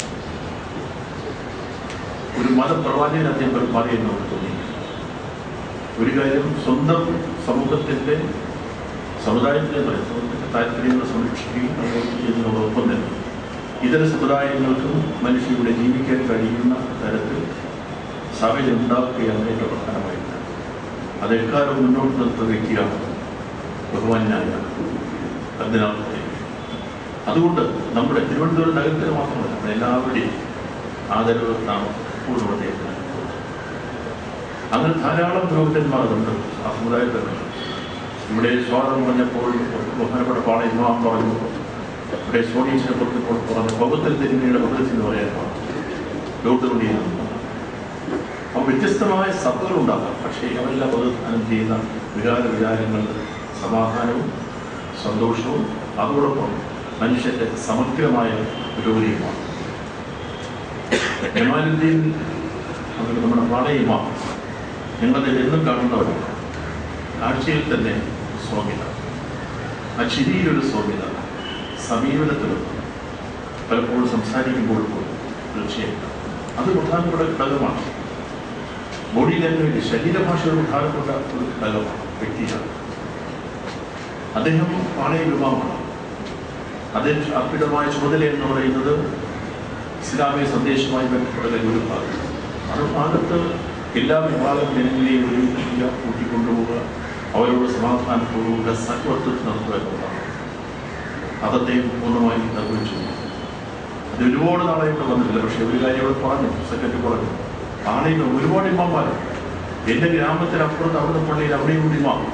ഒരു മതപ്രവാചകൻ അദ്ദേഹം പെരുമാറിയെന്ന് നമുക്ക് തോന്നി ഒരു കാര്യം സ്വന്തം സമൂഹത്തിൻ്റെ സമുദായത്തിലെ പറയും സമൂഹത്തിൻ്റെ താല്പര്യങ്ങൾ സംരക്ഷിക്കുകയും അതുപോലെ ചെയ്യുന്നതോടൊപ്പം തന്നെ ഇതര സമുദായങ്ങൾക്കും മനുഷ്യരുടെ ജീവിക്കാൻ കഴിയുന്ന തരത്തിൽ സാഹചര്യം ഉണ്ടാക്കുകയാണ് ഏറ്റവും പ്രധാനമായിട്ട് അത് എക്കാലവും മുന്നോട്ട് നിർത്തുന്ന വ്യക്തിയാണ് ബഹുമാനായ കർദിനാളത്തെ അതുകൊണ്ട് നമ്മുടെ തിരുവനന്തപുരം നഗരത്തിൽ മാത്രമല്ല നമ്മുടെ എല്ലാവരുടെയും ആദരവ് നാം എപ്പോഴും അദ്ദേഹത്തിന് അങ്ങനെ ധാരാളം പുരോഹിതന്മാരുണ്ട് ആ സമുദായത്തിൽ ഇവിടെ സ്വാഗതം പറഞ്ഞപ്പോൾ ബഹുമാനപ്പെട്ട പാള ഇമാം പറഞ്ഞു ഇവിടെ സോഡിയസിനെ പുറത്ത് പറഞ്ഞ ഭൗത്തിൽ തിരുമയുടെ ഭഗവതി എന്ന് പറയാൻ ലോട്ടുകൊണ്ടിയാണ് അപ്പോൾ വ്യത്യസ്തമായ സഭകളുണ്ടാകാം പക്ഷേ അവരെല്ലാം പ്രതിദാനം ചെയ്യുന്ന വികാര വിചാരങ്ങൾ സമാധാനവും സന്തോഷവും അതോടൊപ്പം മനുഷ്യന്റെ സമഗ്രമായ പുരോഗതിയുമാണ് ജമാലുദ്ദീൻ അവർ നമ്മുടെ പാളയുമാ ഞങ്ങളത് എന്നും കാണുന്നവരാണ് കാഴ്ചയിൽ തന്നെ സ്വാമ്യത ആ ചിരിയിലൊരു സ്വാമ്യത സമീപനത്തിലൊന്ന് പലപ്പോഴും സംസാരിക്കുമ്പോൾ പോലും തീർച്ചയായും അത് പ്രധാനപ്പെട്ട ഘടകമാണ് ബോഡി ലാംഗ്വേജ് ശരീരഭാഷ ഒരു പ്രധാനപ്പെട്ട ഒരു ഘടകമാണ് വ്യക്തിയാണ് അദ്ദേഹം പാളയ വിഭാഗമാണ് അദ്ദേഹം അർപ്പിതമായ ചുമതല എന്ന് പറയുന്നത് ഇസ്ലാമിക സന്ദേശവുമായി ബന്ധപ്പെട്ട ഒരു ഭാഗം ആ ഭാഗത്ത് എല്ലാ വിഭാഗം ജനങ്ങളെയും ഒരു രീതിയിൽ കൂട്ടിക്കൊണ്ടുപോവുക അവരോട് സമാധാനപൂർവ്വക സഹവർത്തത്തിൽ നടത്തുക എന്നുള്ളതാണ് അത് അദ്ദേഹം പൂർണ്ണമായി നിർവഹിച്ചു അത് ഒരുപാട് നാളെ ഇവിടെ വന്നിട്ടില്ല പക്ഷേ ഒരു കാര്യം ഇവിടെ പറഞ്ഞു സെക്രട്ടറി പറഞ്ഞു ആളെയും ഒരുപാട് ഇമാന്മാരുണ്ട് എൻ്റെ ഗ്രാമത്തിനപ്പുറത്ത് അവിടെ പള്ളിയിൽ അവിടെയും കൂടി ഇമാം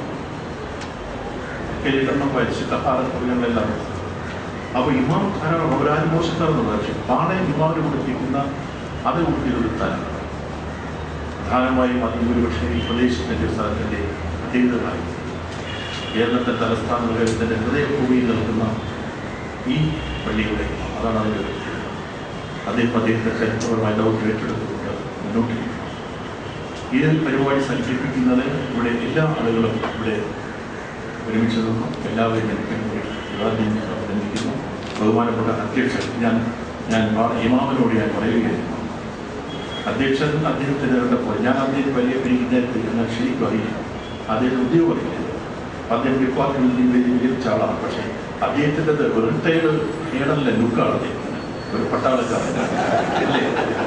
എണ്ണം വരച്ചിട്ട് ആഹാരങ്ങളെല്ലാം അപ്പോൾ ഇമാം ധാരാളം അവരാരും മോശക്കാരെന്നുള്ളത് പക്ഷേ പാളയം ഇമാമിന് കൊടുത്തിരിക്കുന്ന അത് കൊടുത്തിരുന്ന തരം പ്രധാനമായും അത് ഒരുപക്ഷെ ഈ പ്രദേശത്തിൻ്റെ സ്ഥലത്തിൻ്റെ പ്രത്യേകതകളായി കേരളത്തിൻ്റെ തലസ്ഥാന നഗരത്തിൻ്റെ ഹൃദയഭൂമിയിൽ നിൽക്കുന്ന ഈ പള്ളിയുടെ അതാണ് അതിൻ്റെ പ്രത്യേകത അദ്ദേഹം അദ്ദേഹത്തെ ചരിത്രപരമായ ദൗത്യം ഏറ്റെടുത്തുകൊണ്ട് മുന്നോട്ട് നീങ്ങുന്നു. ഈ പരിപാടി സംഘടിപ്പിക്കുന്നത് ഇവിടെ എല്ലാ ആളുകളും ഇവിടെ ഒരുമിച്ച് നിന്നും എല്ലാവരും എനിക്ക് കൂടി വിവാദിക്കുന്നു അഭിനന്ദിക്കുന്നു ബഹുമാനപ്പെട്ട അധ്യക്ഷൻ ഞാൻ ഞാൻ വാ- ഇമാമിനോട് ഞാൻ പറയുകയായിരുന്നു അധ്യക്ഷൻ അദ്ദേഹത്തിന് കണ്ടപ്പോൾ ഞാൻ അദ്ദേഹം വലിയ പരിജ്ഞാനത്തിൽ ഞാൻ ശരിക്കും അറിയില്ല അദ്ദേഹം ഉദ്യോഗമില്ല അദ്ദേഹം ഡിപ്പാർട്ട്മെന്റിൽ വലിയ മികച്ച ആളാണ് പക്ഷേ അദ്ദേഹത്തിൻ്റെ റിട്ടയർഡ് കേടല്ല ലുക്കാണ് അദ്ദേഹത്തിന് ഒരു പട്ടാളക്കാരനാണ് അല്ലേ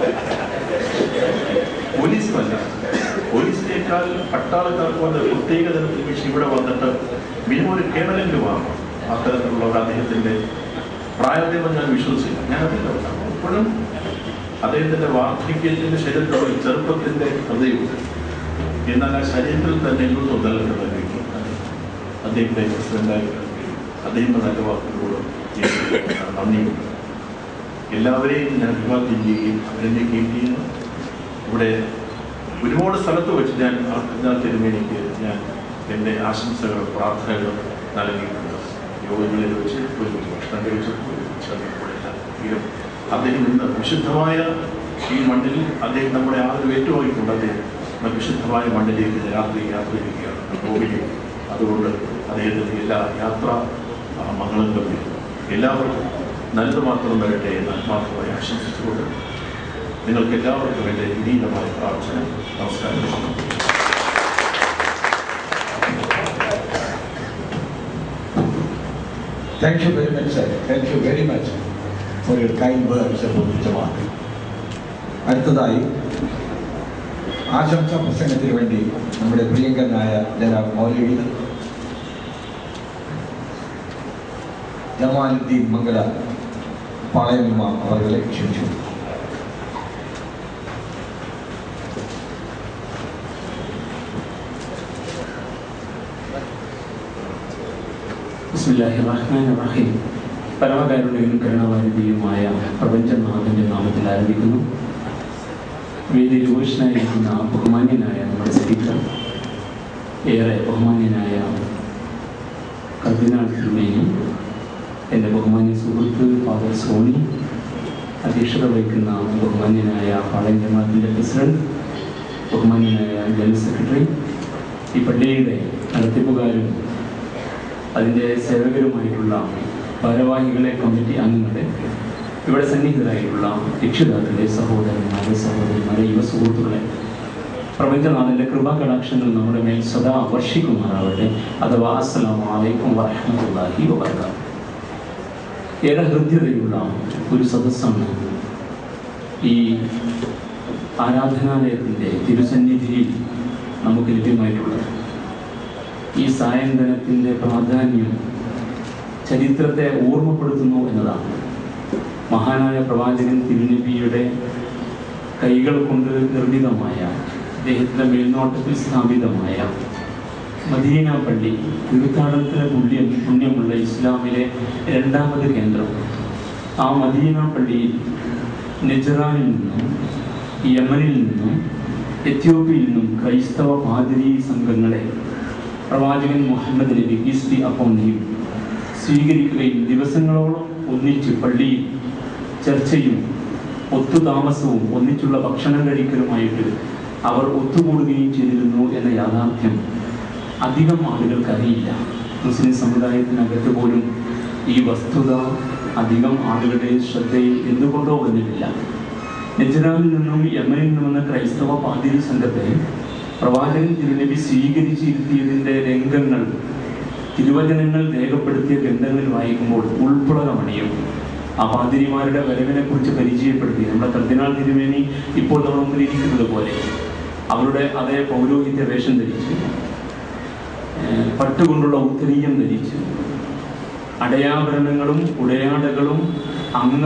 പോലീസുമല്ല പോലീസിനേക്കാൾ പട്ടാളക്കാർക്ക് വന്ന പ്രത്യേക തരത്തിൽ പക്ഷേ ഇവിടെ വന്നിട്ട് മിനിമം ഒരു കേണലെങ്കിലും ആകണം അത്തരത്തിലുള്ള ഒരു അദ്ദേഹത്തിൻ്റെ പ്രായദേവം ഞാൻ വിശ്വസിച്ചില്ല ഞാൻ അതില്ല ഇപ്പോഴും അദ്ദേഹത്തിൻ്റെ വാർദ്ധക്യത്തിൻ്റെ ശരീരത്തോടെ ചെറുപ്പത്തിൻ്റെ ഹൃദയമുണ്ട് എന്നാൽ ആ ശരീരത്തിൽ തന്നെ എങ്ങോട്ടും നിലനിൽക്കുന്ന വ്യക്തി അദ്ദേഹത്തെ പ്രസിഡന്റായി അദ്ദേഹം നല്ല വാക്കുകളോട് എനിക്ക് നന്ദിയുണ്ട് എല്ലാവരെയും ഞാൻ അഭിവാദ്യം ചെയ്യുകയും അഭിനന്ദിക്കുകയും ചെയ്യുന്നു ഇവിടെ ഒരുപാട് സ്ഥലത്ത് വെച്ച് ഞാൻ ഞാൻ തിരുമേനിക്ക് ഞാൻ എൻ്റെ ആശംസകളും പ്രാർത്ഥനകളും നൽകിയിട്ടുണ്ട് യോഗങ്ങളിൽ വെച്ച് ഒരു ഭക്ഷണം കഴിച്ചപ്പോൾ ചെന്നപ്പോഴെല്ലാം അദ്ദേഹം ഇന്ന് വിശുദ്ധമായ ഈ മണ്ണിൽ അദ്ദേഹം നമ്മുടെ ആദ്യം ഏറ്റുവാങ്ങിക്കൊണ്ട് അദ്ദേഹം നമ്മുടെ വിശുദ്ധമായ മണ്ണിലേക്ക് രാത്രി യാത്ര ചെയ്യുകയാണ് ഗോവിലേക്ക് അതുകൊണ്ട് അദ്ദേഹത്തിന് എല്ലാ യാത്ര ആ, മംഗളങ്ങളും എല്ലാവർക്കും നല്ലത് മാത്രം വരട്ടെ എന്ന് ആത്മാർത്ഥമായി ആശംസിച്ചുകൊണ്ട് നിങ്ങൾക്ക് എല്ലാവർക്കും എൻ്റെ വിനീതമായ പ്രാർത്ഥന നമസ്കാരം Thank you very much, sir. Thank you very much for your kind words about Jamaat. അടുത്തതായി ആശംസാ പ്രസംഗത്തിന് വേണ്ടി നമ്മുടെ പ്രിയങ്കരനായ ജനാബ് മൗലവി ജമാലുദ്ദീൻ മംഗല പാളയമ്മ അവരെ ക്ഷണിച്ചു ബിസ്മില്ലാഹി റഹ്മാൻ റഹീം പരമകാരുണ്യനും കരുണാവാരിധിയുമായ പ്രപഞ്ചനാഥന്റെ നാമത്തിൽ ആരംഭിക്കുന്നു വേദിയിൽ ഉപേക്ഷനായിരിക്കുന്ന ബഹുമാന്യനായ നമ്മുടെ സ്പീക്കർ ഏറെ ബഹുമാന്യനായ കർദിനാൾ തിരുമേനി എൻ്റെ ബഹുമാന്യ സുഹൃത്ത് ഫാദർ സോണി അധ്യക്ഷത വഹിക്കുന്ന ബഹുമാന്യനായ പാളയം ജമാഅത്തിൻ്റെ പ്രസിഡന്റ് ബഹുമാന്യനായ ജനറൽ സെക്രട്ടറി ഈ പള്ളിയുടെ നടത്തിപ്പുകാരും അതിൻ്റെ സേവകരുമായിട്ടുള്ള ഭാരവാഹികളെ കമ്മിറ്റി അംഗങ്ങളെ ഇവിടെ സന്നിഹിതരായിട്ടുള്ള രക്ഷിതാക്കളെ സഹോദരന്മാരെ സഹോദരിമാരെ യുവ സുഹൃത്തുക്കളെ പ്രപഞ്ചനാഥൻ്റെ കൃപാകടാക്ഷങ്ങൾ നമ്മുടെ മേൽ സദാ വർഷിക്കുമാറാവട്ടെ അഥവാ അസ്സലാമു അലൈക്കും വറഹ്മത്തുള്ളാഹി വബറകാതുഹു ഏറെ ഹൃദ്യതയുള്ള ഒരു സദസ്സാണ് ഈ ആരാധനാലയത്തിൻ്റെ തിരുസന്നിധിയിൽ നമുക്ക് ലഭ്യമായിട്ടുള്ളത് ഈ സായന്തനത്തിൻ്റെ പ്രാധാന്യം ചരിത്രത്തെ ഓർമ്മപ്പെടുത്തുന്നു എന്നതാണ് മഹാനായ പ്രവാചകൻ തിരുനബിയുടെ കൈകൾ കൊണ്ട് നിർമ്മിതമായ അദ്ദേഹത്തിൻ്റെ മേൽനോട്ടത്തിൽ സ്ഥാപിതമായ മദീന പള്ളി തീർത്ഥാടനത്തിന് പുണ്യം പുണ്യമുള്ള ഇസ്ലാമിലെ രണ്ടാമത് കേന്ദ്രം ആ മദീന പള്ളിയിൽ നെജറാനിൽ നിന്നും യമനിൽ നിന്നും എത്യോപ്യയിൽ നിന്നും ക്രൈസ്തവ പാതിരി സംഘങ്ങളെ പ്രവാചകൻ മുഹമ്മദ് നബി ഈസ്ലി അപ്പോണിയും സ്വീകരിക്കുകയും ദിവസങ്ങളോളം ഒന്നിച്ച് പള്ളിയിൽ ചർച്ചയും ഒത്തുതാമസവും ഒന്നിച്ചുള്ള ഭക്ഷണം കഴിക്കലുമായിട്ട് അവർ ഒത്തുകൂടുകയും ചെയ്തിരുന്നു എന്ന യാഥാർത്ഥ്യം അധികം ആളുകൾക്ക് അറിയില്ല മുസ്ലിം സമുദായത്തിനകത്ത് പോലും ഈ വസ്തുത അധികം ആളുകളുടെ ശ്രദ്ധയിൽ എന്തുകൊണ്ടോ വന്നിട്ടില്ല നെജ്റാനിൽ നിന്നും യമനിൽ നിന്നും വന്ന ക്രൈസ്തവ പാതിരി സംഘത്തെ പ്രവാചകൻ തിരുനബി സ്വീകരിച്ചിരുത്തിയതിൻ്റെ രംഗങ്ങൾ തിരുവചനങ്ങൾ രേഖപ്പെടുത്തിയ ഗ്രന്ഥങ്ങളിൽ വായിക്കുമ്പോൾ ഉൾപ്പുളകമണിയും ആ പാതിരിമാരുടെ വരവിനെ കുറിച്ച് പരിചയപ്പെടുത്തി നമ്മുടെ കർദിനാൾ തിരുമേനി ഇപ്പോൾ നമ്മുടെ മുമ്പിൽ ഇരിക്കുന്നത് പോലെ അവരുടെ അതേ പൗരോഹിത്യ വേഷം ധരിച്ച് ഏഹ് പട്ടുകൊണ്ടുള്ള ഉത്തരീയം ധരിച്ച് അടയാഭരണങ്ങളും ഉടയാടകളും അംഗ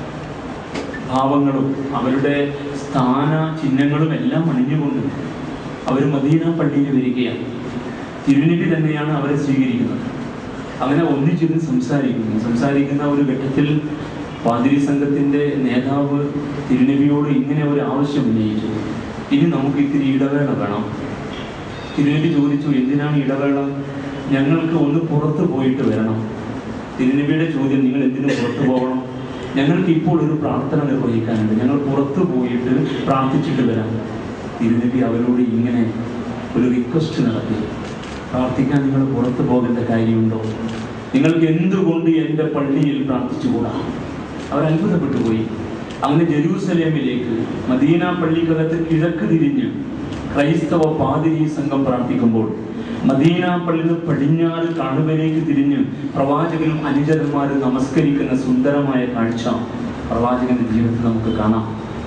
ഭാവങ്ങളും അവരുടെ സ്ഥാന ചിഹ്നങ്ങളും എല്ലാം അണിഞ്ഞുകൊണ്ട് അവർ മദീന പള്ളിയിൽ വരികയാണ് തിരുനബി തന്നെയാണ് അവരെ സ്വീകരിക്കുന്നത് അങ്ങനെ ഒന്നിച്ചിരുന്ന് സംസാരിക്കുന്നു സംസാരിക്കുന്ന ഒരു ഘട്ടത്തിൽ പാതിരി സംഘത്തിന്റെ നേതാവ് തിരുനബിയോട് ഇങ്ങനെ ഒരു ആവശ്യം ഉന്നയിച്ചു ഇനി നമുക്ക് ഇത്തിരി ഇടവേള വേണം തിരുനബി ചോദിച്ചു എന്തിനാണ് ഇടവേള ഞങ്ങൾക്ക് ഒന്ന് പുറത്ത് പോയിട്ട് വരണം തിരുനബിയുടെ ചോദ്യം നിങ്ങൾ എന്തിനു പുറത്തു പോകണം ഞങ്ങൾക്ക് ഇപ്പോൾ ഒരു പ്രാർത്ഥന നിർവഹിക്കാനുണ്ട് ഞങ്ങൾ പുറത്തു പോയിട്ട് പ്രാർത്ഥിച്ചിട്ട് വരാം തിരുനബി അവരോട് ഇങ്ങനെ ഒരു റിക്വസ്റ്റ് നടത്തി പ്രാർത്ഥിക്കാൻ നിങ്ങൾ പുറത്തു പോകേണ്ട കാര്യമുണ്ടോ നിങ്ങൾക്ക് എന്തുകൊണ്ട് എൻ്റെ പള്ളിയിൽ പ്രാർത്ഥിച്ചുകൂടാ അവർ അത്ഭുതപ്പെട്ടു പോയി അങ്ങനെ ജെറൂസലേമിലേക്ക് മദീന പള്ളിക്കകത്ത് കിഴക്ക് തിരിഞ്ഞ് ക്രൈസ്തവ പാതിരി സംഘം പ്രാർത്ഥിക്കുമ്പോൾ മദീന പള്ളിയിൽ നിന്ന് പടിഞ്ഞാറ് കണുവിലേക്ക് തിരിഞ്ഞ് പ്രവാചകനും അനുചരന്മാരും നമസ്കരിക്കുന്ന സുന്ദരമായ കാഴ്ച പ്രവാചകന്റെ ജീവിതത്തിൽ നമുക്ക് കാണാം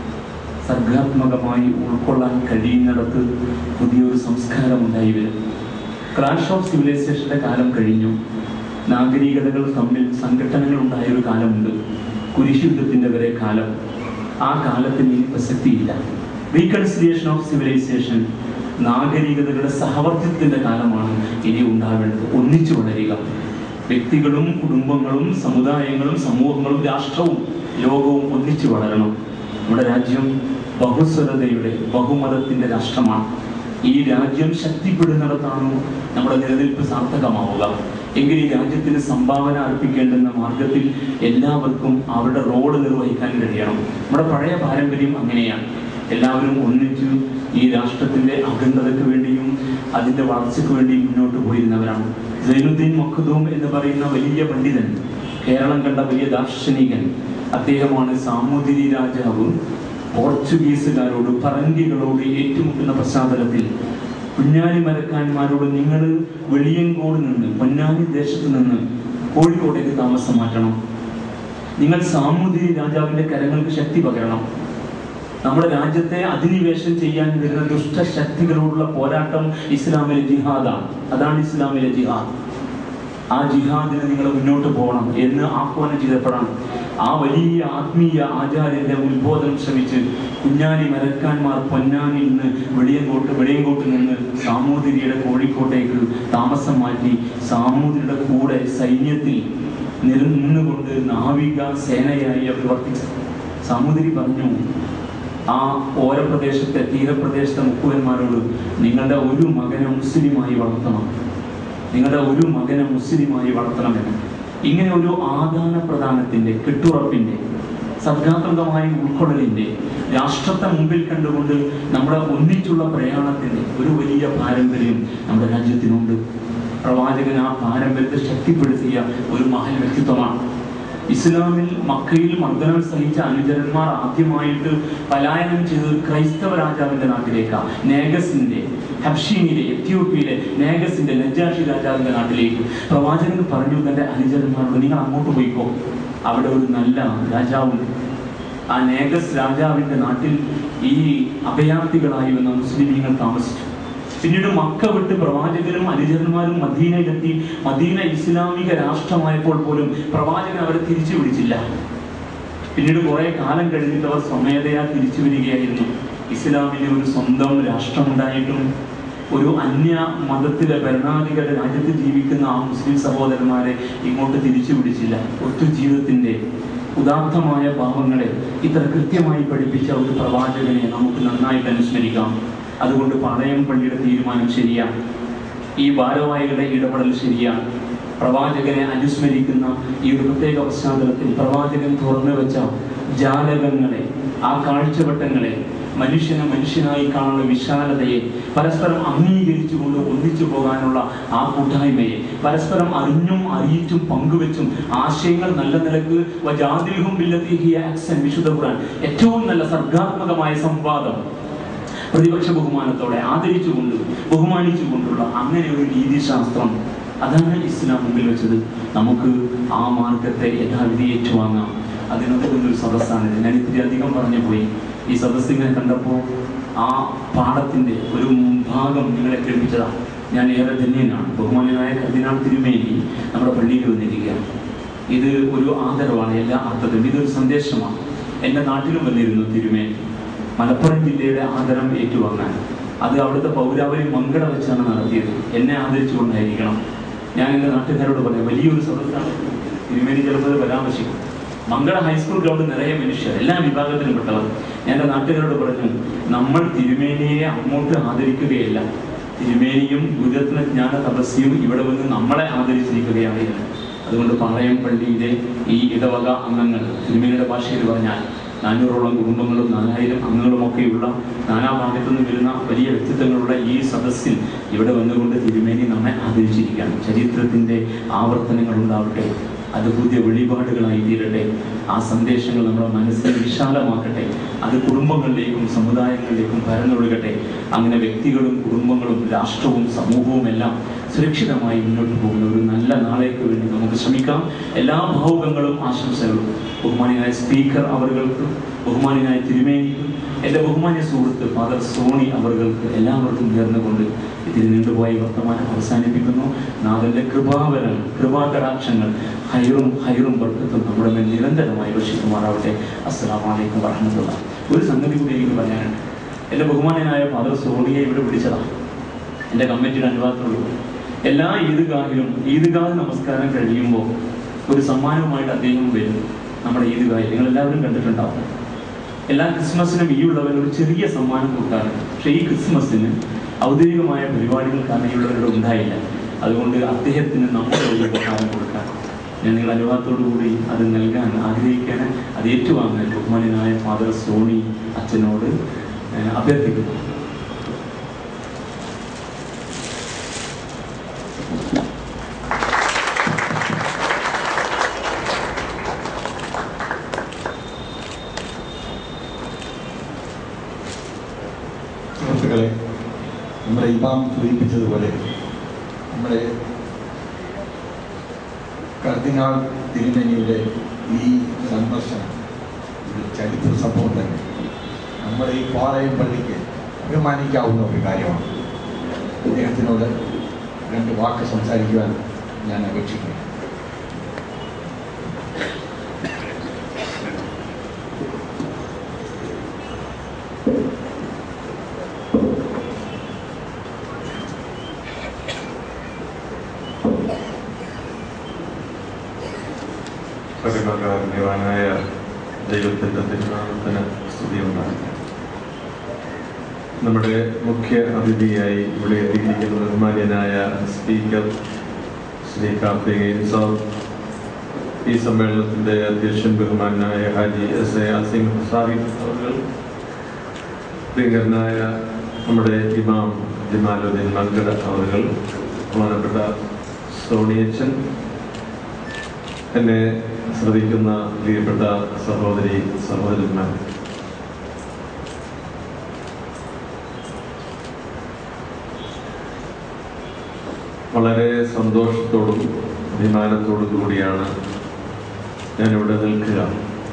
സർഗാത്മകമായി ഉൾക്കൊള്ളാൻ കഴിയുന്നിടത്ത് പുതിയൊരു സംസ്കാരം ഉണ്ടായി വരും ക്രാഷ് ഓഫ് സിവിലൈസേഷന്റെ കാലം കഴിഞ്ഞു നാഗരികതകൾ തമ്മിൽ സംഘടനകൾ ഉണ്ടായ ഒരു കാലമുണ്ട് കുരിശുദ്ധത്തിന്റെ വരെ കാലം ആ കാലത്തിന് ഇനി പ്രസക്തിയില്ല റീകൺസിലിയേഷൻ ഓഫ് സിവിലൈസേഷൻ നാഗരികതകളുടെ സഹവർത്തിത്വത്തിന്റെ കാലമാണ് ഇനി ഉണ്ടാവേണ്ടത് ഒന്നിച്ചു വളരുക വ്യക്തികളും കുടുംബങ്ങളും സമുദായങ്ങളും സമൂഹങ്ങളും രാഷ്ട്രവും ലോകവും ഒന്നിച്ചു വളരണം നമ്മുടെ രാജ്യം ബഹുസ്വരതയുടെ ബഹുമതത്തിന്റെ രാഷ്ട്രമാണ് ഈ രാജ്യം ശക്തിപ്പെടുന്നിടത്താണ് നമ്മുടെ നിലനിൽപ്പ് സാർത്ഥകമാവുക എങ്കിൽ ഈ രാജ്യത്തിന് സംഭാവന അർപ്പിക്കേണ്ടുന്ന മാർഗത്തിൽ എല്ലാവർക്കും അവരുടെ റോള് നിർവഹിക്കാൻ കഴിയണം നമ്മുടെ പഴയ പാരമ്പര്യം അങ്ങനെയാണ് എല്ലാവരും ഒന്നിച്ചു ഈ രാഷ്ട്രത്തിന്റെ അഖണ്ഡതയ്ക്ക് വേണ്ടിയും അതിന്റെ വളർച്ചയ്ക്ക് വേണ്ടിയും മുന്നോട്ട് പോയിരുന്നവരാണ് സൈനുദ്ദീൻ മഖദൂം എന്ന് പറയുന്ന വലിയ പണ്ഡിതൻ കേരളം കണ്ട വലിയ ദാർശനികൻ അദ്ദേഹമാണ് സാമൂതിരി രാജാവ് പോർച്ചുഗീസുകാരോട് പറങ്കികളോട് ഏറ്റുമുട്ടുന്ന പശ്ചാത്തലത്തിൽ കുഞ്ഞാലി മരക്കാന്മാരോട് നിങ്ങൾ വെളിയങ്കോട് നിന്ന് പൊന്നാനി ദേശത്ത് നിന്ന് കോഴിക്കോട്ടേക്ക് താമസം മാറ്റണം നിങ്ങൾ സാമൂതിരി രാജാവിന്റെ കരങ്ങൾക്ക് ശക്തി പകരണം നമ്മുടെ രാജ്യത്തെ അധിനിവേശം ചെയ്യാൻ വരുന്ന ദുഷ്ടശക്തികളോടുള്ള പോരാട്ടം ഇസ്ലാമിലെ ജിഹാദാണ് അതാണ് ഇസ്ലാമിലെ ജിഹാദ് ആ ജിഹാദിന് നിങ്ങൾ മുന്നോട്ട് പോകണം എന്ന് ആഹ്വാനം ചെയ്തപ്പോഴാണ് ആ വലിയ ആത്മീയ ആചാര്യന്റെ ഉത്ബോധനം ശ്രമിച്ച് കുഞ്ഞാലി മരക്കാന്മാർ പൊന്നാനിൽ നിന്ന് വെളിയങ്കോട്ട് വെളിയങ്കോട്ട് നിന്ന് സാമൂതിരിയുടെ കോഴിക്കോട്ടേക്ക് താമസം മാറ്റി സാമൂതിരിയുടെ കൂടെ സൈന്യത്തിൽ നില നിന്നുകൊണ്ട് നാവിക സേനയായി അവർ വർത്തിച്ചു സാമൂതിരി പറഞ്ഞു ആ ഓരപ്രദേശത്തെ തീരപ്രദേശത്തെ മുക്കുവന്മാരോട് നിങ്ങളുടെ ഒരു മകനെ മുസ്ലിമായി വളർത്തണം നിങ്ങളുടെ ഒരു മകനെ മുസ്ലിമായി വളർത്തണമെന്ന് ഇങ്ങനെ ഒരു ആദാന പ്രദാനത്തിന്റെ കെട്ടുറപ്പിന്റെ സർഗാത്മകമായ ഉൾക്കൊള്ളലിന്റെ രാഷ്ട്രത്തെ മുമ്പിൽ കണ്ടുകൊണ്ട് നമ്മുടെ ഒന്നിച്ചുള്ള പ്രയാണത്തിന്റെ ഒരു വലിയ പാരമ്പര്യം നമ്മുടെ രാജ്യത്തിനുണ്ട് പ്രവാചകൻ ആ പാരമ്പര്യത്തെ ശക്തിപ്പെടുത്തിയ ഒരു മഹൽ വ്യക്തിത്വമാണ് ഇസ്ലാമിൽ മക്കയിൽ മർദ്ദനം സഹിച്ച അനുചരന്മാർ ആദ്യമായിട്ട് പലായനം ചെയ്തത് ക്രൈസ്തവ രാജാവിന്റെ നാട്ടിലേക്കാണ് നേഗസിന്റെ ഹബ്ഷീനിലെ എത്യോപ്യയിലെ നേഗസിന്റെ നജാഷി രാജാവിന്റെ നാട്ടിലേക്ക് പ്രവാചകൻ പറഞ്ഞു തന്റെ അനുചരന്മാരോട് നിങ്ങൾ അങ്ങോട്ട് പോയിക്കോ അവിടെ ഒരു നല്ല രാജാവുണ്ട് ആ നേഗസ് രാജാവിന്റെ നാട്ടിൽ ഈ അഭയാർത്ഥികളായി വന്ന മുസ്ലിമീങ്ങൾ താമസിച്ചു പിന്നീട് മക്ക വിട്ട് പ്രവാചകരും അനുചരന്മാരും മദീനയിലെത്തി മദീന ഇസ്ലാമിക രാഷ്ട്രമായപ്പോൾ പോലും പ്രവാചകൻ അവരെ തിരിച്ചു വിളിച്ചില്ല പിന്നീട് കുറെ കാലം കഴിഞ്ഞിട്ട് അവർ സ്വമേധയാ തിരിച്ചു വരികയായിരുന്നു ഇസ്ലാമിന് ഒരു സ്വന്തം രാഷ്ട്രമുണ്ടായിട്ടും ഒരു അന്യ മതത്തിലെ ഭരണാധികാരി രാജ്യത്ത് ജീവിക്കുന്ന ആ മുസ്ലിം സഹോദരന്മാരെ ഇങ്ങോട്ട് തിരിച്ചു പിടിച്ചില്ല ഒത്തുജീവിതത്തിന്റെ ഉദാത്തമായ ഭാവങ്ങളെ ഇത്ര കൃത്യമായി പഠിപ്പിച്ച ഒരു പ്രവാചകനെ നമുക്ക് നന്നായിട്ട് അനുസ്മരിക്കാം അതുകൊണ്ട് പാളയം പള്ളിയുടെ തീരുമാനം ശരിയാണ് ഈ ഭാരവാഹികളുടെ ഇടപെടൽ ശരിയാണ് പ്രവാചകനെ അനുസ്മരിക്കുന്ന ഈ ഒരു പ്രത്യേക പശ്ചാത്തലത്തിൽ പ്രവാചകൻ തുറന്നു വെച്ച ജാലകങ്ങളെ ആ കാഴ്ചവട്ടങ്ങളെ മനുഷ്യനെ മനുഷ്യനായി കാണുന്ന വിശാലതയെ പരസ്പരം അംഗീകരിച്ചുകൊണ്ട് ഒന്നിച്ചു പോകാനുള്ള ആ കൂട്ടായ്മയെ പരസ്പരം അറിഞ്ഞും അറിയിച്ചും പങ്കുവെച്ചും ആശയങ്ങൾ നല്ല നിലക്ക് വജാദിൽഹും ബില്ലത്തി ഹിയ അഹ്സൻ വിശുദ്ധ ഖുർആൻ ഏറ്റവും നല്ല സർഗാത്മകമായ സംവാദം പ്രതിപക്ഷ ബഹുമാനത്തോടെ ആദരിച്ചുകൊണ്ട് ബഹുമാനിച്ചുകൊണ്ടുള്ള അങ്ങനെ ഒരു രീതിശാസ്ത്രം അതാണ് ഇസ്ലാം മുമ്പിൽ വെച്ചത് നമുക്ക് ആ മാർഗത്തെ യഥാവിധി ഏറ്റുവാങ്ങാം അതിനൊരു സദസ്സാണ് ഞാൻ ഇത്തിരി അധികം പറഞ്ഞു പോയി ഈ സദസ്സ് ഇങ്ങനെ കണ്ടപ്പോൾ ആ പാഠത്തിന്റെ ഒരു ഭാഗം നിങ്ങളെ കേൾപ്പിച്ചതാണ് ഞാൻ ഏറെ ധന്യനാണ് ബഹുമാനായ കർദിനാൾ തിരുമേനി നമ്മുടെ പള്ളിയിൽ വന്നിരിക്കുകയാണ് ഇത് ഒരു ആദരവാണ് എല്ലാ അർത്ഥത്തിലും ഇതൊരു സന്ദേശമാണ് എൻ്റെ നാട്ടിലും വന്നിരുന്നു തിരുമേനി മലപ്പുറം ജില്ലയുടെ ആദരം ഏറ്റുവാങ്ങാൻ അത് അവിടുത്തെ പൗരാവലി മങ്കട വെച്ചാണ് നടത്തിയത് എന്നെ ആദരിച്ചുകൊണ്ടായിരിക്കണം ഞാൻ എൻ്റെ നാട്ടുകാരോട് പറഞ്ഞു വലിയൊരു സദസ്സാണ് തിരുമേനി ചിലപ്പോൾ പരാമർശിക്കും മങ്കട ഹൈസ്കൂൾ ഗ്രൗണ്ട് നിറയെ മനുഷ്യർ എല്ലാ വിഭാഗത്തിലും പെട്ടവർ ഞാൻ എൻ്റെ നാട്ടുകാരോട് പറഞ്ഞു നമ്മൾ തിരുമേനിയെ അങ്ങോട്ട് ആദരിക്കുകയല്ല തിരുമേനിയും ഗുരുരത്ന ജ്ഞാന തപസ്യയും ഇവിടെ വന്ന് നമ്മളെ ആദരിച്ചിരിക്കുകയാണ് എന്ന് അതുകൊണ്ട് പാളയം പള്ളിയിലെ ഈ ഇടവക അംഗങ്ങൾ തിരുമേനിയുടെ ഭാഷയിൽ പറഞ്ഞാൽ നാനൂറോളം കുടുംബങ്ങളും നാലായിരം അംഗങ്ങളുമൊക്കെയുള്ള നാനാഭാഗത്തു നിന്ന് വരുന്ന വലിയ വ്യക്തിത്വങ്ങളുള്ള ഈ സദസ്സിൽ ഇവിടെ വന്നുകൊണ്ട് തിരുമേനി നമ്മെ ആദരിച്ചിരിക്കുകയാണ് ചരിത്രത്തിൻ്റെ ആവർത്തനങ്ങൾ ഉണ്ടാവട്ടെ അത് പുതിയ വെളിപാടുകളായി തീരട്ടെ ആ സന്ദേശങ്ങൾ നമ്മുടെ മനസ്സിനെ വിശാലമാക്കട്ടെ അത് കുടുംബങ്ങളിലേക്കും സമുദായങ്ങളിലേക്കും പരന്നൊഴുകട്ടെ അങ്ങനെ വ്യക്തികളും കുടുംബങ്ങളും രാഷ്ട്രവും സമൂഹവും എല്ലാം സുരക്ഷിതമായി മുന്നോട്ട് പോകുന്ന ഒരു നല്ല നാളേക്ക് വേണ്ടി നമുക്ക് ശ്രമിക്കാം എല്ലാ ഭാവുകങ്ങളും ആശംസകളും ബഹുമാനിയായ സ്പീക്കർ അവർക്ക് ബഹുമാനിയായ തിരുമേനിക്കും എൻ്റെ ബഹുമാന്യ സുഹൃത്ത് ഫാദർ സോണി അവർക്ക് എല്ലാവർക്കും ചേർന്നുകൊണ്ട് ഇതിൽ നീണ്ടുപോയ ഈ വർത്തമാനം അവസാനിപ്പിക്കുന്നു നാഥന്റെ കൃപാവരം കൃപാകടാക്ഷങ്ങൾ ഹൈറും ഹൈറും ബർക്കത്തും നമ്മുടെ മേൽ നിരന്തരമായി വർഷിക്കുമാറാവട്ടെ അസ്സലാമു അലൈക്കും വറഹമത്തുള്ള ഒരു സംഗതി കൂടി എനിക്ക് പറയാനുണ്ട് എൻ്റെ ബഹുമാനനായ ഫാദർ സോണിയെ ഇവിടെ വിളിച്ചതാണ് എൻ്റെ കമ്മിറ്റിയുടെ അനുവാദത്തോടു എല്ലാ ഈദ്ഗാഹിലും ഈദ്ഗാഹ് നമസ്കാരം കഴിയുമ്പോൾ ഒരു സമ്മാനവുമായിട്ട് അദ്ദേഹം വരും നമ്മുടെ ഈദ്ഗാഹിൽ നിങ്ങൾ എല്ലാവരും കണ്ടിട്ടുണ്ടാവും എല്ലാ ക്രിസ്മസിനും ഈ ഉള്ളവർ ഒരു ചെറിയ സമ്മാനം കൊടുക്കാറുണ്ട് പക്ഷേ ഈ ക്രിസ്മസിന് ഔദ്യോഗികമായ പരിപാടികൾ കാരണം ഈ ഉള്ളവരുടെ ഉണ്ടായില്ല അതുകൊണ്ട് അദ്ദേഹത്തിന് നമ്മുടെ ഒരു ഉപഹാരം കൊടുക്കാൻ ഞാൻ നിങ്ങളുടെ അനുവാദത്തോടു കൂടി അത് നൽകാൻ ആഗ്രഹിക്കാൻ അത് ഏറ്റുവാങ്ങാൻ ബഹുമാനായ ഫാദർ സോണി അച്ഛനോട് ഏഹ്, അഭ്യർത്ഥിക്കുന്നു സുഹൃത്തുക്കളെ നമ്മുടെ ഇമാം സൂചിപ്പിച്ചതുപോലെ നമ്മുടെ കർദിനാൾ തിരുമേനിയുടെ ഈ സന്ദർശനം ഒരു ചരിത്ര സംഭവം തന്നെ നമ്മുടെ ഈ പാളയം പള്ളിക്ക് അഭിമാനിക്കാവുന്ന ഒരു കാര്യമാണ് അദ്ദേഹത്തിനോട് രണ്ട് വാക്ക് സംസാരിക്കുവാൻ ഞാൻ അപേക്ഷിക്കുന്നു പ്രതിമകാരണ്യവാനായ ദൈവത്തിൻ്റെ തിരുനാമത്തിന് സ്തുതിയുണ്ടാകും നമ്മുടെ മുഖ്യ അതിഥിയായി ഇവിടെ എത്തിയിരിക്കുന്ന ബഹുമാന്യനായ സ്പീക്കർ ശ്രീ കാർത്തികേയൻ സാർ ഈ സമ്മേളനത്തിൻ്റെ അധ്യക്ഷൻ ബഹുമാനായ ഹാജി എസ് എ അസിം സാഹിബ് അവർ പ്രിയങ്കരനായ നമ്മുടെ ഇമാം ജമാലുദ്ദീൻ മങ്കട അവർ ബഹുമാനപ്പെട്ട സോണിയച്ചൻ എന്നെ ശ്രദ്ധിക്കുന്ന പ്രിയപ്പെട്ട സഹോദരി സഹോദരന്മാർ വളരെ സന്തോഷത്തോടും അഭിമാനത്തോടും കൂടിയാണ് ഞാനിവിടെ നിൽക്കുക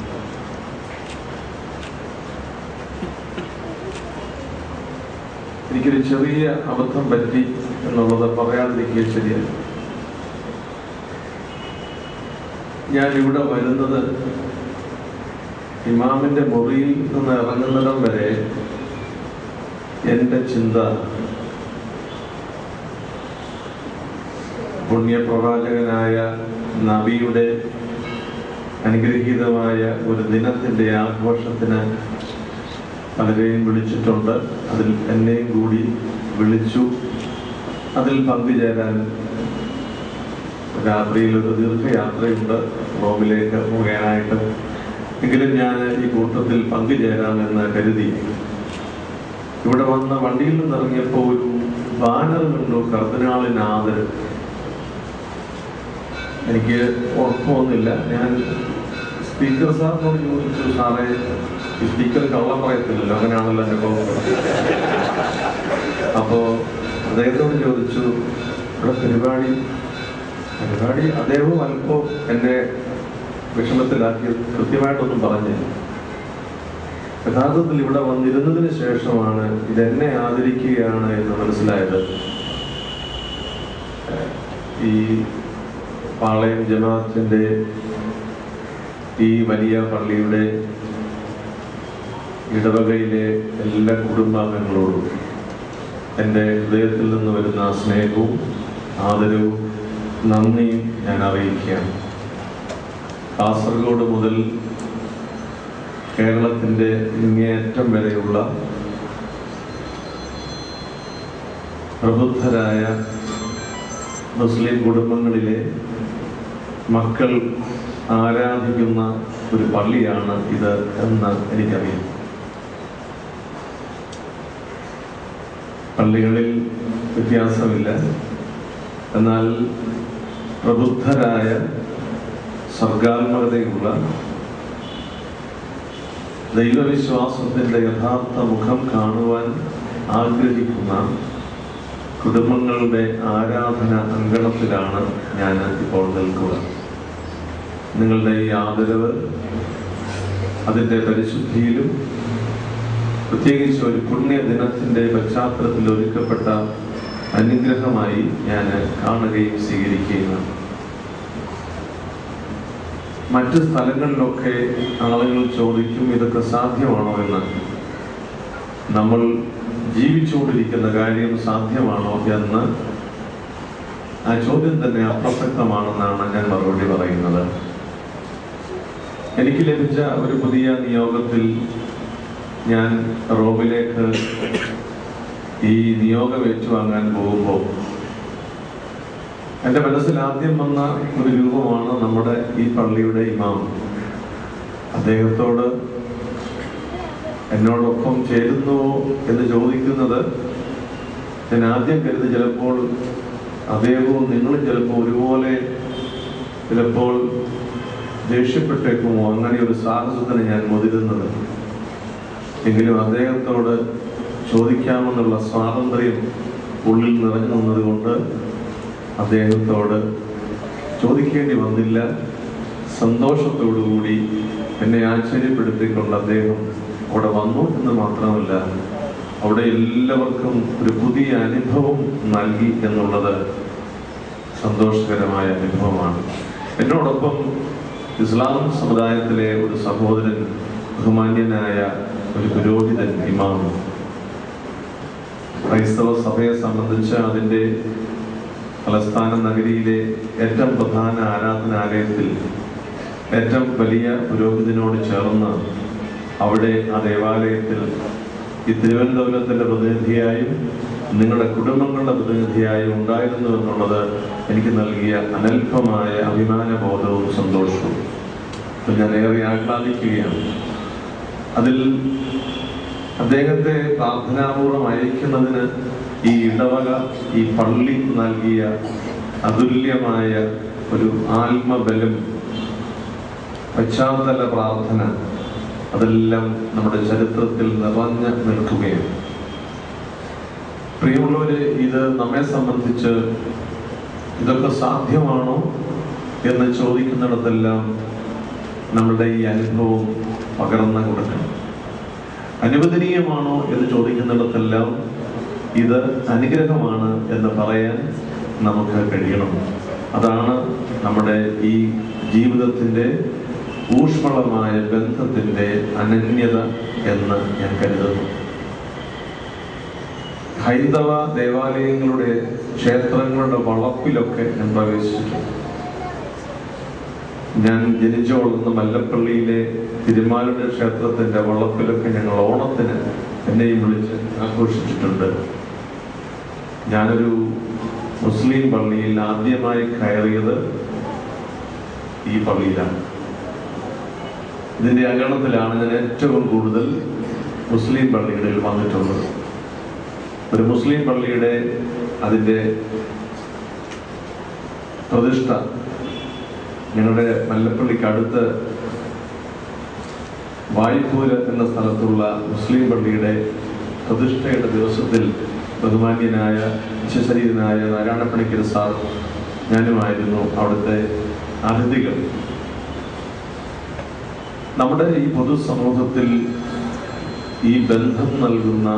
എനിക്കൊരു ചെറിയ അബദ്ധം പറ്റി എന്നുള്ളത് പറയാതിരിക്കുക ശരിയല്ല ഞാൻ ഇവിടെ വരുന്നത് ഇമാമിന്റെ മുറിയിൽ നിന്ന് ഇറങ്ങുന്നിടം വരെ എൻ്റെ ചിന്ത പുണ്യപ്രവാചകനായ നബിയുടെ അനുഗ്രഹീതമായ ഒരു ദിനത്തിൻ്റെ ആഘോഷത്തിന് പലരെയും വിളിച്ചിട്ടുണ്ട് അതിൽ എന്നെയും കൂടി വിളിച്ചു അതിൽ പങ്കുചേരാൻ രാത്രിയിൽ ഒരു ദീർഘയാത്രയുണ്ട് റോമിലേക്ക് പോകാനായിട്ട് എങ്കിലും ഞാൻ ഈ കൂട്ടത്തിൽ പങ്കുചേരാമെന്ന് കരുതി ഇവിടെ വന്ന വണ്ടിയിൽ നിന്ന് ഇറങ്ങിയപ്പോൾ ഒരു ബാനർ കണ്ടു കർദിനാളിന് ആദരവ് എനിക്ക് ഉറപ്പമൊന്നുമില്ല ഞാൻ സ്പീക്കർ സാറിനോട് ചോദിച്ചു സാറേ ഈ സ്പീക്കർ കള്ളം പറയത്തില്ലല്ലോ അങ്ങനെയാണല്ലോ എൻ്റെ കുഴപ്പം അപ്പോൾ അദ്ദേഹത്തോട് ചോദിച്ചു ഇവിടെ പരിപാടി പരിപാടി അദ്ദേഹവും അല്പം എന്നെ വിഷമത്തിലാക്കി കൃത്യമായിട്ടൊന്നും പറഞ്ഞില്ല യഥാർത്ഥത്തിൽ ഇവിടെ വന്നിരുന്നതിന് ശേഷമാണ് ഇതെന്നെ ആദരിക്കുകയാണ് എന്ന് മനസ്സിലായത് ഏഹ് ഈ പാളയം ജമാഅത്തിന്റെ ഈ വലിയ പള്ളിയുടെ ഇടവകയിലെ എല്ലാ കുടുംബാംഗങ്ങളോടും എൻ്റെ ഹൃദയത്തിൽ നിന്ന് വരുന്ന സ്നേഹവും ആദരവും നന്ദിയും ഞാൻ അറിയിക്കുകയാണ് കാസർഗോഡ് മുതൽ കേരളത്തിൻ്റെ ഇങ്ങേയറ്റം വരെയുള്ള പ്രബുദ്ധരായ മുസ്ലിം കുടുംബങ്ങളിലെ മക്കൾ ആരാധിക്കുന്ന ഒരു പള്ളിയാണ് ഇത് എന്ന് എനിക്കറിയാം പള്ളികളിൽ വ്യത്യാസമില്ല എന്നാൽ പ്രബുദ്ധരായ സർഗാത്മകതയുള്ള ദൈവവിശ്വാസത്തിൻ്റെ യഥാർത്ഥ മുഖം കാണുവാൻ ആഗ്രഹിക്കുന്ന കുടുംബങ്ങളുടെ ആരാധന അങ്കണത്തിലാണ് ഞാൻ ഇപ്പോൾ നിൽക്കുക നിങ്ങളുടെ ഈ ആദരവ് അതിൻ്റെ പരിശുദ്ധിയിലും പ്രത്യേകിച്ച് ഒരു പുണ്യ ദിനത്തിൻ്റെ പശ്ചാത്തലത്തിൽ ഒരുക്കപ്പെട്ട അനുഗ്രഹമായി ഞാൻ കാണുകയും സ്വീകരിക്കുകയും മറ്റ് സ്ഥലങ്ങളിലൊക്കെ ആളുകൾ ചോദിക്കും ഇതൊക്കെ സാധ്യമാണോ എന്ന് നമ്മൾ ജീവിച്ചുകൊണ്ടിരിക്കുന്ന കാര്യം സാധ്യമാണോ എന്ന് ആ ചോദ്യം തന്നെ അപ്രസക്തമാണെന്നാണ് ഞാൻ മറുപടി പറയുന്നത് എനിക്ക് ലഭിച്ച ഒരു പുതിയ നിയോഗത്തിൽ ഞാൻ റോമിലേക്ക് ഈ നിയോഗം ഏറ്റുവാങ്ങാൻ പോകുമ്പോൾ എൻ്റെ മനസ്സിൽ ആദ്യം വന്ന ഒരു രൂപമാണ് നമ്മുടെ ഈ പള്ളിയുടെ ഇമാം അദ്ദേഹത്തോട് എന്നോടൊപ്പം ചേരുന്നുവോ എന്ന് ചോദിക്കുന്നത് ഞാൻ ആദ്യം കരുതി ചിലപ്പോൾ അദ്ദേഹവും നിങ്ങളും ചിലപ്പോൾ ഒരുപോലെ ചിലപ്പോൾ ദേഷ്യപ്പെട്ടേക്കുമോ അങ്ങനെ ഒരു സാഹസത്തിന് ഞാൻ മുതിരുന്നത് എങ്കിലും അദ്ദേഹത്തോട് ചോദിക്കാമെന്നുള്ള സ്വാതന്ത്ര്യം ഉള്ളിൽ നിറഞ്ഞു നിന്നതുകൊണ്ട് അദ്ദേഹത്തോട് ചോദിക്കേണ്ടി വന്നില്ല സന്തോഷത്തോടുകൂടി എന്നെ ആശ്ചര്യപ്പെടുത്തിക്കൊണ്ട് അദ്ദേഹം അവിടെ വന്നു എന്ന് മാത്രമല്ല അവിടെ എല്ലാവർക്കും ഒരു പുതിയ അനുഭവം നൽകി എന്നുള്ളത് സന്തോഷകരമായ അനുഭവമാണ് എന്നോടൊപ്പം ഇസ്ലാം സമുദായത്തിലെ ഒരു സഹോദരൻ ബഹുമാന്യനായ ഒരു പുരോഹിതൻ ഇമാം ക്രൈസ്തവ സഭയെ സംബന്ധിച്ച് അതിൻ്റെ തലസ്ഥാന നഗരിയിലെ ഏറ്റവും പ്രധാന ആരാധനാലയത്തിൽ ഏറ്റവും വലിയ പുരോഹിതനോട് ചേർന്ന് അവിടെ ആ ദേവാലയത്തിൽ ഈ തിരുവനന്തപുരത്തിൻ്റെ പ്രതിനിധിയായും നിങ്ങളുടെ കുടുംബങ്ങളുടെ പ്രതിനിധിയായും ഉണ്ടായിരുന്നു എന്നുള്ളത് എനിക്ക് നൽകിയ അനൽപമായ അഭിമാനബോധവും സന്തോഷവും അപ്പോൾ ഞാൻ ഏറെ ആഹ്ലാദിക്കുകയാണ് അതിൽ അദ്ദേഹത്തെ പ്രാർത്ഥനാപൂർവം അയക്കുന്നതിന് ഈ ഇടവക ഈ പള്ളി നൽകിയ അതുല്യമായ ഒരു ആത്മബലം പശ്ചാത്തല പ്രാർത്ഥന അതെല്ലാം നമ്മുടെ ചരിത്രത്തിൽ നിറഞ്ഞു നിൽക്കുകയാണ് പ്രിയമുള്ളവര് ഇത് നമ്മെ സംബന്ധിച്ച് ഇതൊക്കെ സാധ്യമാണോ എന്ന് ചോദിക്കുന്നിടത്തെല്ലാം നമ്മളുടെ ഈ അനുഭവം പകർന്നു കൊടുക്കണം അനുവദനീയമാണോ എന്ന് ചോദിക്കുന്നിടത്തെല്ലാം ഇത് അനുഗ്രഹമാണ് എന്ന് പറയാൻ നമുക്ക് കഴിയണം അതാണ് നമ്മുടെ ഈ ജീവിതത്തിൻ്റെ ഊഷ്മളമായ ബന്ധത്തിൻ്റെ അനന്യത എന്ന് ഞാൻ കരുതുന്നു ഹൈന്ദവ ദേവാലയങ്ങളുടെ ക്ഷേത്രങ്ങളുടെ വളപ്പിലൊക്കെ ഞാൻ പ്രവേശിച്ചിട്ടുണ്ട് ഞാൻ ജനിച്ചു വളർന്ന മല്ലപ്പള്ളിയിലെ തിരുമാലുടെ ക്ഷേത്രത്തിന്റെ വളപ്പിലൊക്കെ ഞങ്ങൾ ഓണത്തിന് എന്നെയും വിളിച്ച് ആഘോഷിച്ചിട്ടുണ്ട് ഞാനൊരു മുസ്ലിം പള്ളിയിൽ ആദ്യമായി കയറിയത് ഈ പള്ളിയിലാണ് ഇതിന്റെ അങ്കണത്തിലാണ് ഞാൻ ഏറ്റവും കൂടുതൽ മുസ്ലിം പള്ളികളിൽ വന്നിട്ടുള്ളത് ഒരു മുസ്ലിം പള്ളിയുടെ അതിന്റെ പ്രതിഷ്ഠ ഞങ്ങളുടെ മല്ലപ്പള്ളിക്ക് അടുത്ത് വായ്പൂര് എന്ന സ്ഥലത്തുള്ള മുസ്ലിം പള്ളിയുടെ പ്രതിഷ്ഠയുടെ ദിവസത്തിൽ ബഹുമാന്യനായ വിശ്വശരീരനായ നാരായണപ്പണിക്കർ സാർ ഞാനുമായിരുന്നു അവിടുത്തെ അതിഥികൾ നമ്മുടെ ഈ പൊതുസമൂഹത്തിൽ ഈ ബന്ധം നൽകുന്ന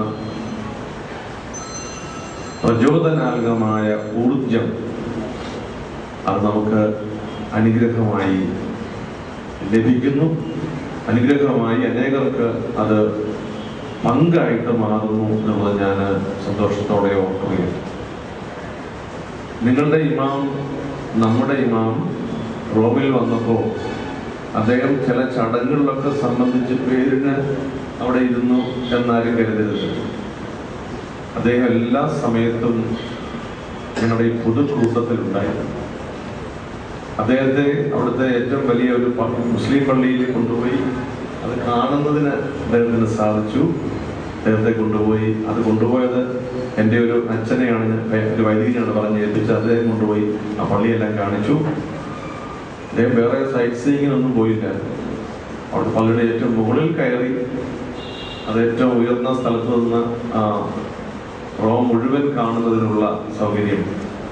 പ്രചോദനാത്മകമായ ഊർജം അത് നമുക്ക് അനുഗ്രഹമായി ലഭിക്കുന്നു അനുഗ്രഹമായി അനേകർക്ക് അത് പങ്കായിട്ട് മാറുന്നു എന്നുള്ളത് ഞാൻ സന്തോഷത്തോടെ ഓർക്കുകയാണ് നിങ്ങളുടെ ഇമാം നമ്മുടെ ഇമാം റോമിൽ വന്നപ്പോൾ അദ്ദേഹം ചില ചടങ്ങുകളിലൊക്കെ സംബന്ധിച്ച് പേരിന് അവിടെ ഇരുന്നു എന്നാരും കരുതരുത് അദ്ദേഹം എല്ലാ സമയത്തും ഞങ്ങളുടെ ഈ പുതുക്കൂട്ടത്തിലുണ്ടായിരുന്നു അദ്ദേഹത്തെ അവിടുത്തെ ഏറ്റവും വലിയ ഒരു പ- മുസ്ലിം പള്ളിയിൽ കൊണ്ടുപോയി അത് കാണുന്നതിന് അദ്ദേഹത്തിന് സാധിച്ചു അദ്ദേഹത്തെ കൊണ്ടുപോയി അത് കൊണ്ടുപോയത് എൻ്റെ ഒരു അച്ഛനെയാണ് ഞാൻ വൈ- ഒരു വൈദികനാണ് പറഞ്ഞ് ഏൽപ്പിച്ച് അദ്ദേഹം കൊണ്ടുപോയി ആ പള്ളിയെല്ലാം കാണിച്ചു അദ്ദേഹം വേറെ സൈറ്റ് സീയിങ്ങിനൊന്നും പോയില്ല അവിടെ പള്ളിയുടെ ഏറ്റവും മുകളിൽ കയറി അത് ഏറ്റവും ഉയർന്ന സ്ഥലത്ത് നിന്ന് ആ റോം മുഴുവൻ കാണുന്നതിനുള്ള സൗകര്യം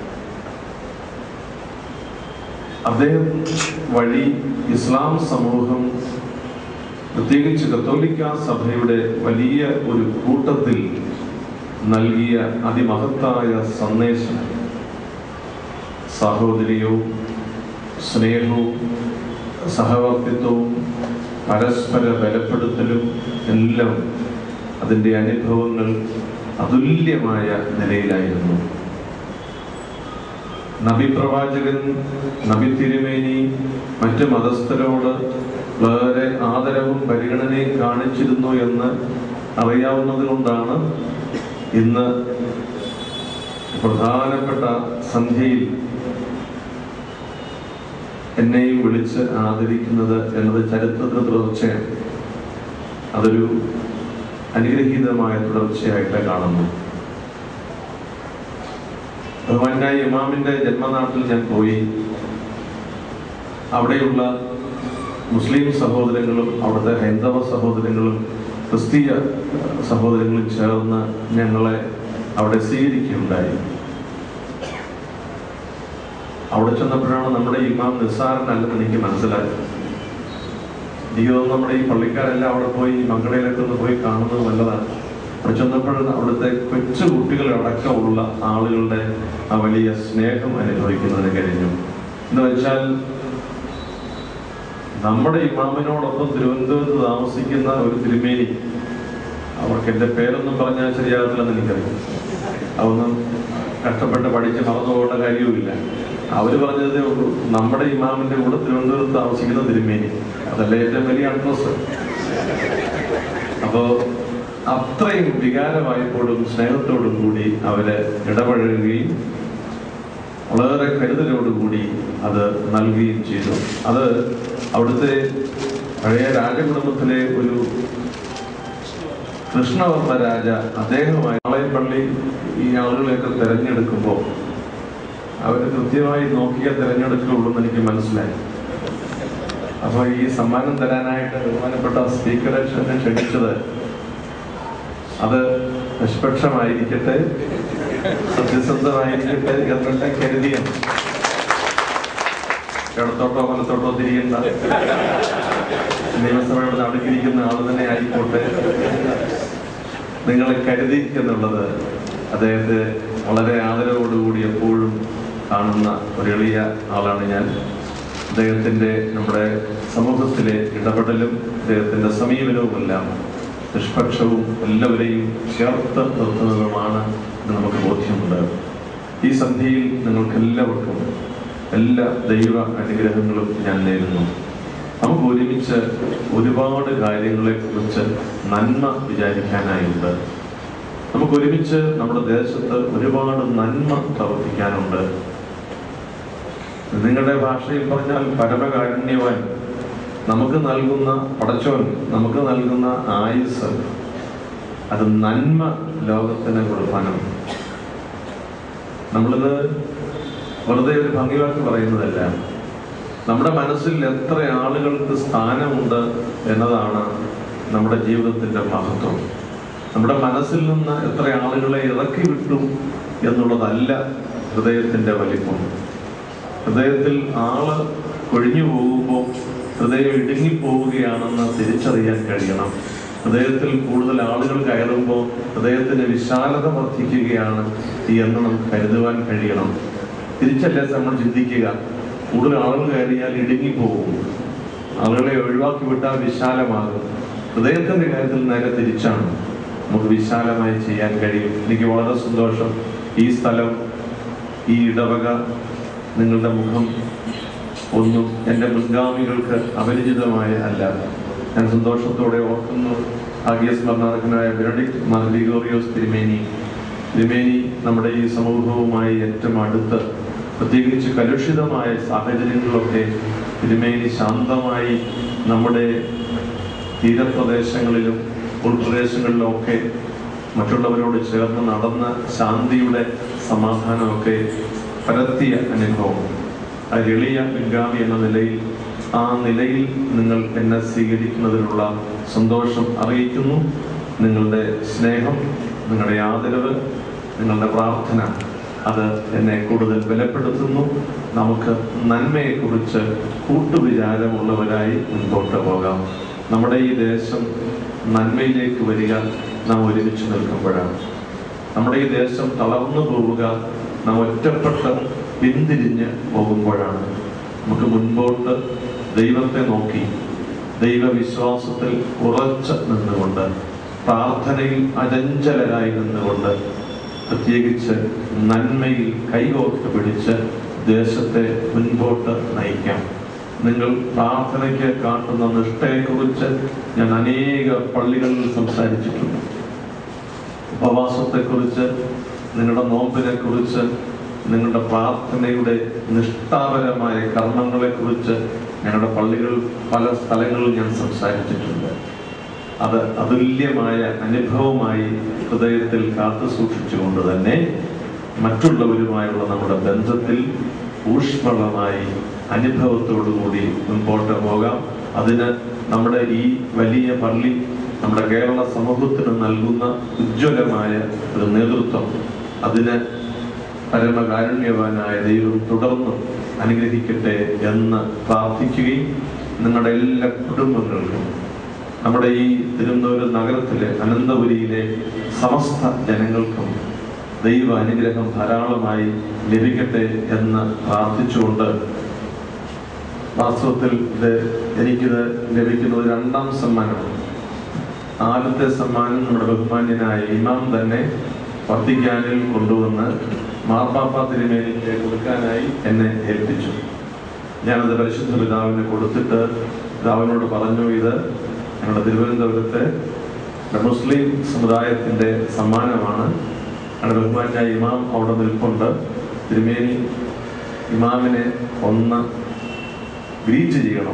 അദ്ദേഹം വഴി ഇസ്ലാം സമൂഹം പ്രത്യേകിച്ച് കത്തോലിക്ക സഭയുടെ വലിയ ഒരു കൂട്ടത്തിൽ നൽകിയ അതിമഹത്തായ സന്ദേശം സാഹോദര്യവും സ്നേഹവും സഹവർത്തിത്വവും പരസ്പര ബലപ്പെടുത്തലും എല്ലാം അതിൻ്റെ അനുഭവങ്ങൾ അതുല്യമായ നിലയിലായിരുന്നു നബി പ്രവാചകൻ നബി തിരുമേനി മറ്റ് മതസ്ഥരോട് വളരെ ആദരവും പരിഗണനയും കാണിച്ചിരുന്നു എന്ന് അറിയാവുന്നത് കൊണ്ടാണ് ഇന്ന് പ്രധാനപ്പെട്ട സന്ധ്യയിൽ എന്നെയും വിളിച്ച് ആദരിക്കുന്നത് എന്നത് ചരിത്രത്തിന് തുടർച്ചയാണ് അതൊരു അനുഗ്രഹീതമായ തുടർച്ചയായിട്ട് കാണുന്നു ബഹുമാനായ ഇമാമിന്റെ ജന്മനാട്ടിൽ ഞാൻ പോയി അവിടെയുള്ള മുസ്ലിം സഹോദരങ്ങളും അവിടുത്തെ ഹൈന്ദവ സഹോദരങ്ങളും ക്രിസ്തീയ സഹോദരങ്ങളും ചേർന്ന് ഞങ്ങളെ അവിടെ സ്വീകരിക്കുകയുണ്ടായി അവിടെ ചെന്നപ്പോഴാണ് നമ്മുടെ ഇമാം നിസ്സാരനല്ലെന്ന് എനിക്ക് മനസ്സിലായത് എനിക്ക് തോന്നുന്നു നമ്മുടെ ഈ പള്ളിക്കാരെല്ലാം അവിടെ പോയി മങ്കടയിലൊക്കെ ഒന്ന് പോയി കാണുന്നത് നല്ലതാണ് അവിടെ ചെന്നപ്പോഴാണ് അവിടുത്തെ കൊച്ചു കുട്ടികളടക്കമുള്ള ആളുകളുടെ ആ വലിയ സ്നേഹം അനുഭവിക്കുന്നതിന് കഴിഞ്ഞു എന്ന് വെച്ചാൽ നമ്മുടെ ഇമാമിനോടൊപ്പം തിരുവനന്തപുരത്ത് താമസിക്കുന്ന ഒരു തിരുമേനി അവർക്ക് എൻ്റെ പേരൊന്നും പറഞ്ഞാൽ ശരിയാകത്തില്ലെന്ന് എനിക്കറിയാം അതൊന്നും കഷ്ടപ്പെട്ട് പഠിച്ച് മറന്നു പോകേണ്ട കാര്യവുമില്ല അവര് പറഞ്ഞതേ ഉള്ളൂ നമ്മുടെ ഇമാമിന്റെ കൂടെ തിരുവനന്തപുരത്ത് താമസിക്കുന്ന തിരുമേനി അതല്ലേ ഏറ്റവും വലിയ അഡ്രസ് അപ്പോ അത്രയും വികാരമായപ്പോഴും സ്നേഹത്തോടും കൂടി അവര് ഇടപഴകുകയും വളരെ കരുതലോടുകൂടി അത് നൽകുകയും ചെയ്തു അത് അവിടുത്തെ പഴയ രാജകുടുംബത്തിലെ ഒരു കൃഷ്ണവർമ്മ രാജ അദ്ദേഹമായി ആളയപ്പള്ളി ഈ ആളുകളെയൊക്കെ തിരഞ്ഞെടുക്കുമ്പോൾ അവർ കൃത്യമായി നോക്കിയ തിരഞ്ഞെടുക്കുള്ളൂ എന്ന് എനിക്ക് മനസ്സിലായി അപ്പോൾ ഈ സമ്മാനം തരാനായിട്ട് ബഹുമാനപ്പെട്ട സ്പീക്കറെ എന്നെ ക്ഷണിച്ചത് അത് നിഷ്പക്ഷമായിരിക്കട്ടെ സത്യസന്ധമായിരിക്കട്ടെ എന്നെല്ലാം കരുതിയ ഇടത്തോട്ടോ വലത്തോട്ടോ തിരിയണ്ട നിയമസഭയുടെ നടുക്കിരിക്കുന്ന ആൾ തന്നെ ആയിക്കോട്ടെ നിങ്ങളെ കരുതി എന്നുള്ളത് അദ്ദേഹത്തെ വളരെ ആദരവോടുകൂടി എപ്പോഴും കാണുന്ന ഒരു എളിയ ആളാണ് ഞാൻ അദ്ദേഹത്തിൻ്റെ നമ്മുടെ സമൂഹത്തിലെ ഇടപെടലും അദ്ദേഹത്തിൻ്റെ സമീപനവുമെല്ലാം നിഷ്പക്ഷവും എല്ലാവരെയും ചേർത്ത് നിർത്തുന്നതുമാണ് എന്ന് നമുക്ക് ബോധ്യമുണ്ട് ഈ സന്ധ്യയിൽ നിങ്ങൾക്ക് എല്ലാവർക്കും എല്ലാ ദൈവ അനുഗ്രഹങ്ങളും ഞാൻ നേരുന്നു നമുക്ക് ഒരുമിച്ച് ഒരുപാട് കാര്യങ്ങളെ കുറിച്ച് നന്മ വിചാരിക്കാനായുണ്ട് നമുക്ക് ഒരുമിച്ച് നമ്മുടെ ദേശത്ത് ഒരുപാട് നന്മ പ്രവർത്തിക്കാനുണ്ട് നിങ്ങളുടെ ഭാഷയിൽ പറഞ്ഞാൽ പരമകാരുണ്യവാൻ നമുക്ക് നൽകുന്ന പടച്ചോൻ നമുക്ക് നൽകുന്ന ആയുസ് അത് നന്മ ലോകത്തിന് കൊടുക്കാനാണ് നമ്മളിത് വെറുതെ ഒരു ഭംഗിവാക്ക് പറയുന്നതല്ല നമ്മുടെ മനസ്സിൽ എത്ര ആളുകൾക്ക് സ്ഥാനമുണ്ട് എന്നതാണ് നമ്മുടെ ജീവിതത്തിന്റെ മഹത്വം നമ്മുടെ മനസ്സിൽ നിന്ന് എത്ര ആളുകളെ ഇറക്കി വിട്ടു എന്നുള്ളതല്ല ഹൃദയത്തിന്റെ വലിപ്പം ഹൃദയത്തിൽ ആള് കൊഴിഞ്ഞു പോകുമ്പോൾ ഹൃദയം ഇടുങ്ങിപ്പോവുകയാണെന്ന് തിരിച്ചറിയാൻ കഴിയണം ഹൃദയത്തിൽ കൂടുതൽ ആളുകൾ കയറുമ്പോൾ ഹൃദയത്തിന്റെ വിശാലത വർദ്ധിക്കുകയാണ് എന്ന് നമുക്ക് കരുതുവാൻ കഴിയണം തിരിച്ചല്ല നമ്മൾ ചിന്തിക്കുക കൂടുതൽ ആളുകൾ കയറിയാൽ ഇടുങ്ങിപ്പോകും ആളുകളെ ഒഴിവാക്കി വിട്ടാൽ വിശാലമാകും ഹൃദയത്തിന്റെ കാര്യത്തിൽ നേരെ തിരിച്ചാണ് നമുക്ക് വിശാലമായി ചെയ്യാൻ കഴിയും എനിക്ക് വളരെ സന്തോഷം ഈ സ്ഥലം ഈ ഇടവക നിങ്ങളുടെ മുഖം ഒന്നും എൻ്റെ മുൻഗാമികൾക്ക് അപരിചിതമായ അല്ല ഞാൻ സന്തോഷത്തോടെ ഓർക്കുന്നു ആകിയ സ്മരണാർഹനായ ബെനഡിക്ട് മാർ ഗ്രിഗോറിയോസ് തിരുമേനി തിരുമേനി നമ്മുടെ ഈ സമൂഹവുമായി ഏറ്റവും അടുത്ത് പ്രത്യേകിച്ച് കലുഷിതമായ സാഹചര്യങ്ങളിലൊക്കെ തിരുമേനി ശാന്തമായി നമ്മുടെ തീരപ്രദേശങ്ങളിലും ഉൾപ്രദേശങ്ങളിലും ഒക്കെ മറ്റുള്ളവരോട് ചേർന്ന് നടന്ന ശാന്തിയുടെ സമാധാനമൊക്കെ പരത്തിയ അനുഭവം ആ എളിയ പിൻഗാമി എന്ന നിലയിൽ ആ നിലയിൽ നിങ്ങൾ എന്നെ സ്വീകരിക്കുന്നതിനുള്ള സന്തോഷം അറിയിക്കുന്നു നിങ്ങളുടെ സ്നേഹം നിങ്ങളുടെ ആദരവ് നിങ്ങളുടെ പ്രാർത്ഥന അത് എന്നെ കൂടുതൽ ബലപ്പെടുത്തുന്നു നമുക്ക് നന്മയെക്കുറിച്ച് കൂട്ടുവിചാരമുള്ളവരായി മുൻപോട്ട് പോകാം നമ്മുടെ ഈ ദേശം നന്മയിലേക്ക് വരിക നാം ഒരുമിച്ച് നിൽക്കുമ്പോഴാണ് നമ്മുടെ ഈ ദേശം തളർന്നു പോവുക നാം ഒറ്റപ്പെട്ട് പിന്തിരിഞ്ഞ് പോകുമ്പോഴാണ് നമുക്ക് മുൻപോട്ട് ദൈവത്തെ നോക്കി ദൈവവിശ്വാസത്തിൽ ഉറച്ച് നിന്നുകൊണ്ട് പ്രാർത്ഥനയിൽ അചഞ്ചലരായി നിന്നുകൊണ്ട് പ്രത്യേകിച്ച് നന്മയിൽ കൈകോർത്ത് പിടിച്ച് ദേശത്തെ മുൻപോട്ട് നയിക്കാം നിങ്ങൾ പ്രാർത്ഥനയ്ക്ക് കാട്ടുന്ന നിഷ്ഠയെക്കുറിച്ച് ഞാൻ അനേക പള്ളികളിൽ സംസാരിച്ചിട്ടുണ്ട് ഉപവാസത്തെക്കുറിച്ച് നിങ്ങളുടെ നോമ്പിനെ കുറിച്ച് നിങ്ങളുടെ പ്രാർത്ഥനയുടെ നിഷ്ഠാപരമായ കർമ്മങ്ങളെക്കുറിച്ച് ഞങ്ങളുടെ പള്ളികൾ പല സ്ഥലങ്ങളിൽ ഞാൻ സംസാരിച്ചിട്ടുണ്ട് അത് അതുല്യമായ അനുഭവമായി ഹൃദയത്തിൽ കാത്തു സൂക്ഷിച്ചുകൊണ്ട് തന്നെ മറ്റുള്ളവരുമായുള്ള നമ്മുടെ ബന്ധത്തിൽ ഊഷ്മളമായി അനുഭവത്തോടുകൂടി മുൻപോട്ട് പോകാം അതിന് നമ്മുടെ ഈ വലിയ പള്ളി നമ്മുടെ കേരള സമൂഹത്തിന് നൽകുന്ന ഉജ്ജ്വലമായ ഒരു നേതൃത്വം അതിന് പരമകാരുണ്യവാനായ ദൈവം തുടർന്ന് അനുഗ്രഹിക്കട്ടെ എന്ന് പ്രാർത്ഥിക്കുകയും നിങ്ങളുടെ എല്ലാ കുടുംബങ്ങൾക്കും നമ്മുടെ ഈ തിരുവനന്തപുരം നഗരത്തിലെ അനന്തപുരിയിലെ സമസ്ത ജനങ്ങൾക്കും ദൈവ അനുഗ്രഹം ധാരാളമായി ലഭിക്കട്ടെ എന്ന് പ്രാർത്ഥിച്ചുകൊണ്ട് വാസ്തവത്തിൽ ഇത് എനിക്കിത് ലഭിക്കുന്നത് രണ്ടാം സമ്മാനമാണ് ആദ്യത്തെ സമ്മാനം നമ്മുടെ ബഹുമാന്യനായ ഇമാം തന്നെ വത്തിക്കാനിൽ കൊണ്ടുവന്ന് മാർപ്പാപ്പ തിരുമേനിക്ക് കൊടുക്കാനായി എന്നെ ഏൽപ്പിച്ചു ഞാനത് പരിശുദ്ധ പിതാവിന് കൊടുത്തിട്ട് പിതാവിനോട് പറഞ്ഞു ഇത് ഞങ്ങളുടെ തിരുവനന്തപുരത്തെ മുസ്ലിം സമുദായത്തിന്റെ സമ്മാനമാണ് ഞങ്ങളുടെ ബഹുമാന്യ ഇമാം അവിടെ നിൽപ്പുണ്ട് തിരുമേനി ഇമാമിനെ ഒന്ന് ഗ്രീറ്റ് ചെയ്യണം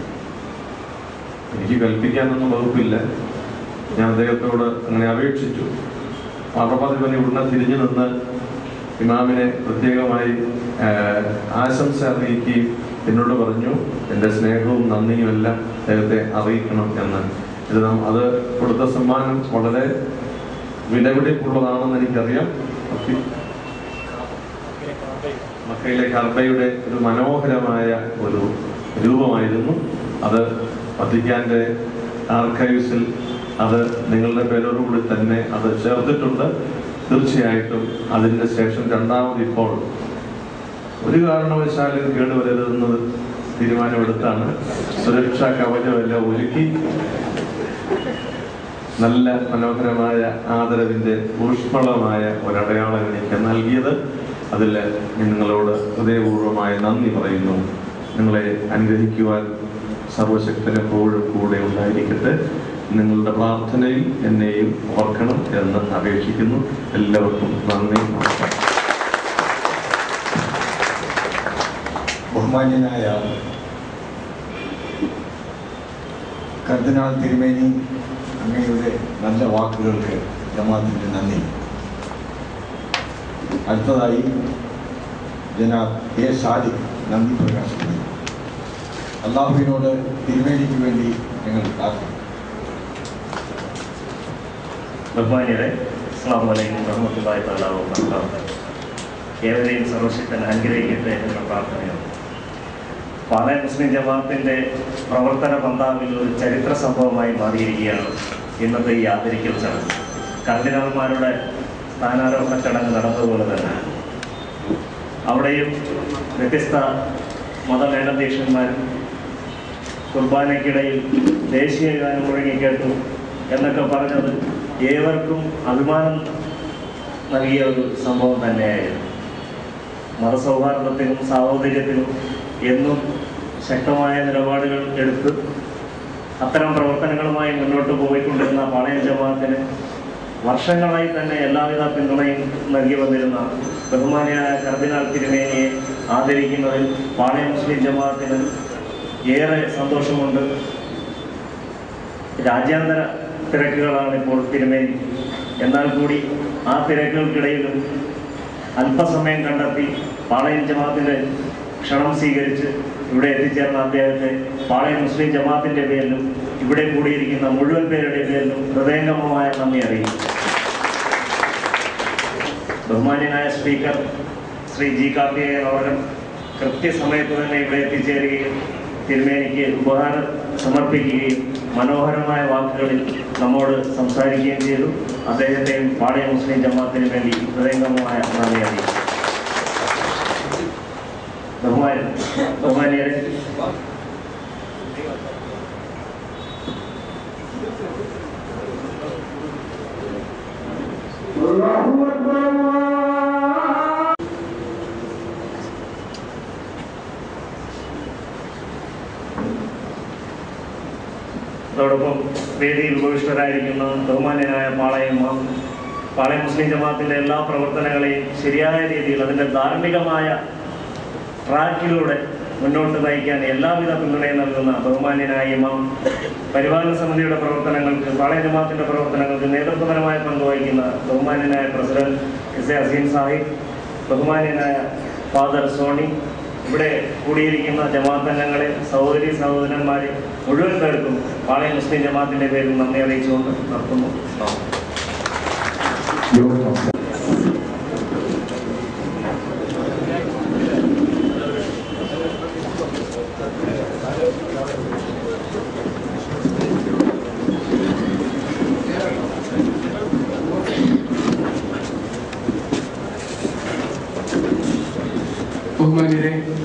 എനിക്ക് കൽപ്പിക്കാനൊന്നും വകുപ്പില്ല ഞാൻ അദ്ദേഹത്തോട് അങ്ങനെ അപേക്ഷിച്ചു പാർവപാതിപനി ഉടനെ തിരിഞ്ഞു നിന്ന് ഇമാമിനെ പ്രത്യേകമായി ആഹ്, ആശംസ അറിയിക്കുകയും എന്നോട് പറഞ്ഞു എൻ്റെ സ്നേഹവും നന്ദിയും എല്ലാം അദ്ദേഹത്തെ അറിയിക്കണം എന്ന് ഇത് നാം അത് കൊടുത്ത സമ്മാനം വളരെ വിലപിടിപ്പുള്ളതാണെന്ന് എനിക്കറിയാം അത്തി- മക്കയിലെ കർബയുടെ ഒരു മനോഹരമായ ഒരു രൂപമായിരുന്നു അത് വത്തിക്കാന്റെ ആർക്കൈവ്സിൽ അത് നിങ്ങളുടെ പേരോടുകൂടി തന്നെ അത് ചേർത്തിട്ടുണ്ട് തീർച്ചയായിട്ടും അതിന്റെ ശേഷം രണ്ടാമത് ഇപ്പോൾ ഒരു കാരണവശാലും കേടുവരരുതെന്ന് തീരുമാനമെടുത്താണ് സുരക്ഷാ കവചമെല്ലാം ഒരുക്കി നല്ല മനോഹരമായ ആദരവിൻ്റെ ഊഷ്മളമായ ഒരടയാളം എനിക്ക് നൽകിയത് അതിൽ ഞാൻ നിങ്ങളോട് ഹൃദയപൂർവ്വമായ നന്ദി പറയുന്നു നിങ്ങളെ അനുഗ്രഹിക്കുവാൻ സർവശക്തൻ എപ്പോഴും കൂടെ ഉണ്ടായിരിക്കട്ടെ നിങ്ങളുടെ പ്രാർത്ഥനയിൽ എന്നെയും ഓർക്കണം എന്ന് അപേക്ഷിക്കുന്നു എല്ലാവർക്കും നന്ദി നമസ്കാരം ബഹുമാന്യനായ കർദിനാൾ തിരുമേനി അങ്ങയുടെ നല്ല വാക്കുകൾക്ക് ജമാഅത്തിന്റെ നന്ദി അടുത്തതായി ജനാബ് എ സാദിഖ് നന്ദി പ്രകാശിക്കുന്നു അള്ളാഹുവിനോട് തിരുമേനിക്ക് വേണ്ടി ഞങ്ങൾ പ്രാർത്ഥിക്കുന്നു ബഹുമാനിയരെ അസ്സാം വലൈക്കും വറഹമത്തുള്ളാഹി തആല വബറകാതുഹു ഏവരെയും സർവശക്തൻ അനുഗ്രഹിക്കട്ടെ എന്ന പ്രാർത്ഥനയാണ് പാളയം മുസ്ലിം ജമാഅത്തിന്റെ പ്രവർത്തന പന്താവിൽ ഒരു ചരിത്ര സംഭവമായി മാറിയിരിക്കുകയാണ് ഇന്നത്തെ ഈ ആദരിക്കൽ ചടങ്ങ് കർദിനാൾമാരുടെ സ്ഥാനാരോഹണ ചടങ്ങ് നടന്നതുപോലെ തന്നെ അവിടെയും വ്യത്യസ്ത മതമേലധ്യക്ഷന്മാരും കുർബാനയ്ക്കിടയിൽ ദേശീയ ഗാനം മുഴങ്ങിക്കേട്ടു എന്നൊക്കെ പറഞ്ഞത് ഏവർക്കും അഭിമാനം നൽകിയ ഒരു സംഭവം തന്നെയായിരുന്നു മതസൗഹാർദ്ദത്തിനും സാഹോദര്യത്തിനും എന്നും ശക്തമായ നിലപാടുകൾ എടുത്ത് അത്തരം പ്രവർത്തനങ്ങളുമായി മുന്നോട്ട് പോയിക്കൊണ്ടിരുന്ന പാളയം ജമാഅത്തിന് വർഷങ്ങളായി തന്നെ എല്ലാവിധ പിന്തുണയും നൽകി വന്നിരുന്ന ബഹുമാനിയായ കർദിനാൾ തിരുമേനിയെ ആദരിക്കുന്നതിൽ പാളയം മുസ്ലിം ജമാഅത്തിന് ഏറെ സന്തോഷമുണ്ട് രാജ്യാന്തര തിരക്കുകളാണ് ഇപ്പോൾ തിരുമേനി എന്നാൽ കൂടി ആ തിരക്കുകൾക്കിടയിലും അല്പസമയം കണ്ടെത്തി പാളയം ജമാഅത്തിന്റെ ക്ഷണം സ്വീകരിച്ച് ഇവിടെ എത്തിച്ചേർന്ന അദ്ദേഹത്തെ പാളയം മുസ്ലിം ജമാഅത്തിന്റെ പേരിലും ഇവിടെ കൂടിയിരിക്കുന്ന മുഴുവൻ പേരുടെ പേരിലും ഹൃദയംഗമമായ നന്ദി അറിയിക്കും ബഹുമാന്യനായ സ്പീക്കർ ശ്രീ ജി കാർത്തികേയൻ അവർ കൃത്യസമയത്ത് തന്നെ ഇവിടെ എത്തിച്ചേരുകയും തിരുമേനിക്ക് ഉപഹാരം സമർപ്പിക്കുകയും മനോഹരമായ വാക്കുകളിൽ നമ്മോട് സംസാരിക്കുകയും ചെയ്തു അദ്ദേഹത്തെയും പാളയ മുസ്ലിം ജമാഅത്തിന് വേണ്ടി ഹൃദയംഗമമായ നന്ദി അറിയിക്കും ബഹുമാൻ ബഹുമാനിയരെ അതോടൊപ്പം വേദിയിൽ ഉപവിഷ്ടരായിരിക്കുന്ന ബഹുമാന്യനായ പാളയം ഇമാം, പാളയം മുസ്ലിം ജമാഅത്തിന്റെ എല്ലാ പ്രവർത്തനങ്ങളെയും ശരിയായ രീതിയിൽ അതിന്റെ ധാർമ്മികമായ ട്രാക്കിലൂടെ മുന്നോട്ട് നയിക്കാൻ എല്ലാവിധ പിന്തുണയും നൽകുന്ന ബഹുമാന്യനായ ഇമാം പരിപാലന സമിതിയുടെ പ്രവർത്തനങ്ങൾക്ക് പാളയം ജമാഅത്തിന്റെ പ്രവർത്തനങ്ങൾക്ക് നേതൃത്വപരമായ പങ്ക് വഹിക്കുന്ന ബഹുമാന്യനായ president S A Azeem Sahib ബഹുമാന്യനായ ഫാദർ സോണി ഇവിടെ കൂടിയിരിക്കുന്ന ജമാഅത്ത് അംഗങ്ങളെ സഹോദരി സഹോദരന്മാരെ മുഴുവൻ പേർക്കും പാളയം മുസ്ലിം ജമാഅത്തിന്റെ പേരിൽ നന്ദി അറിയിച്ചുകൊണ്ട് നിർത്തുന്നു ബഹുമാന്യരെ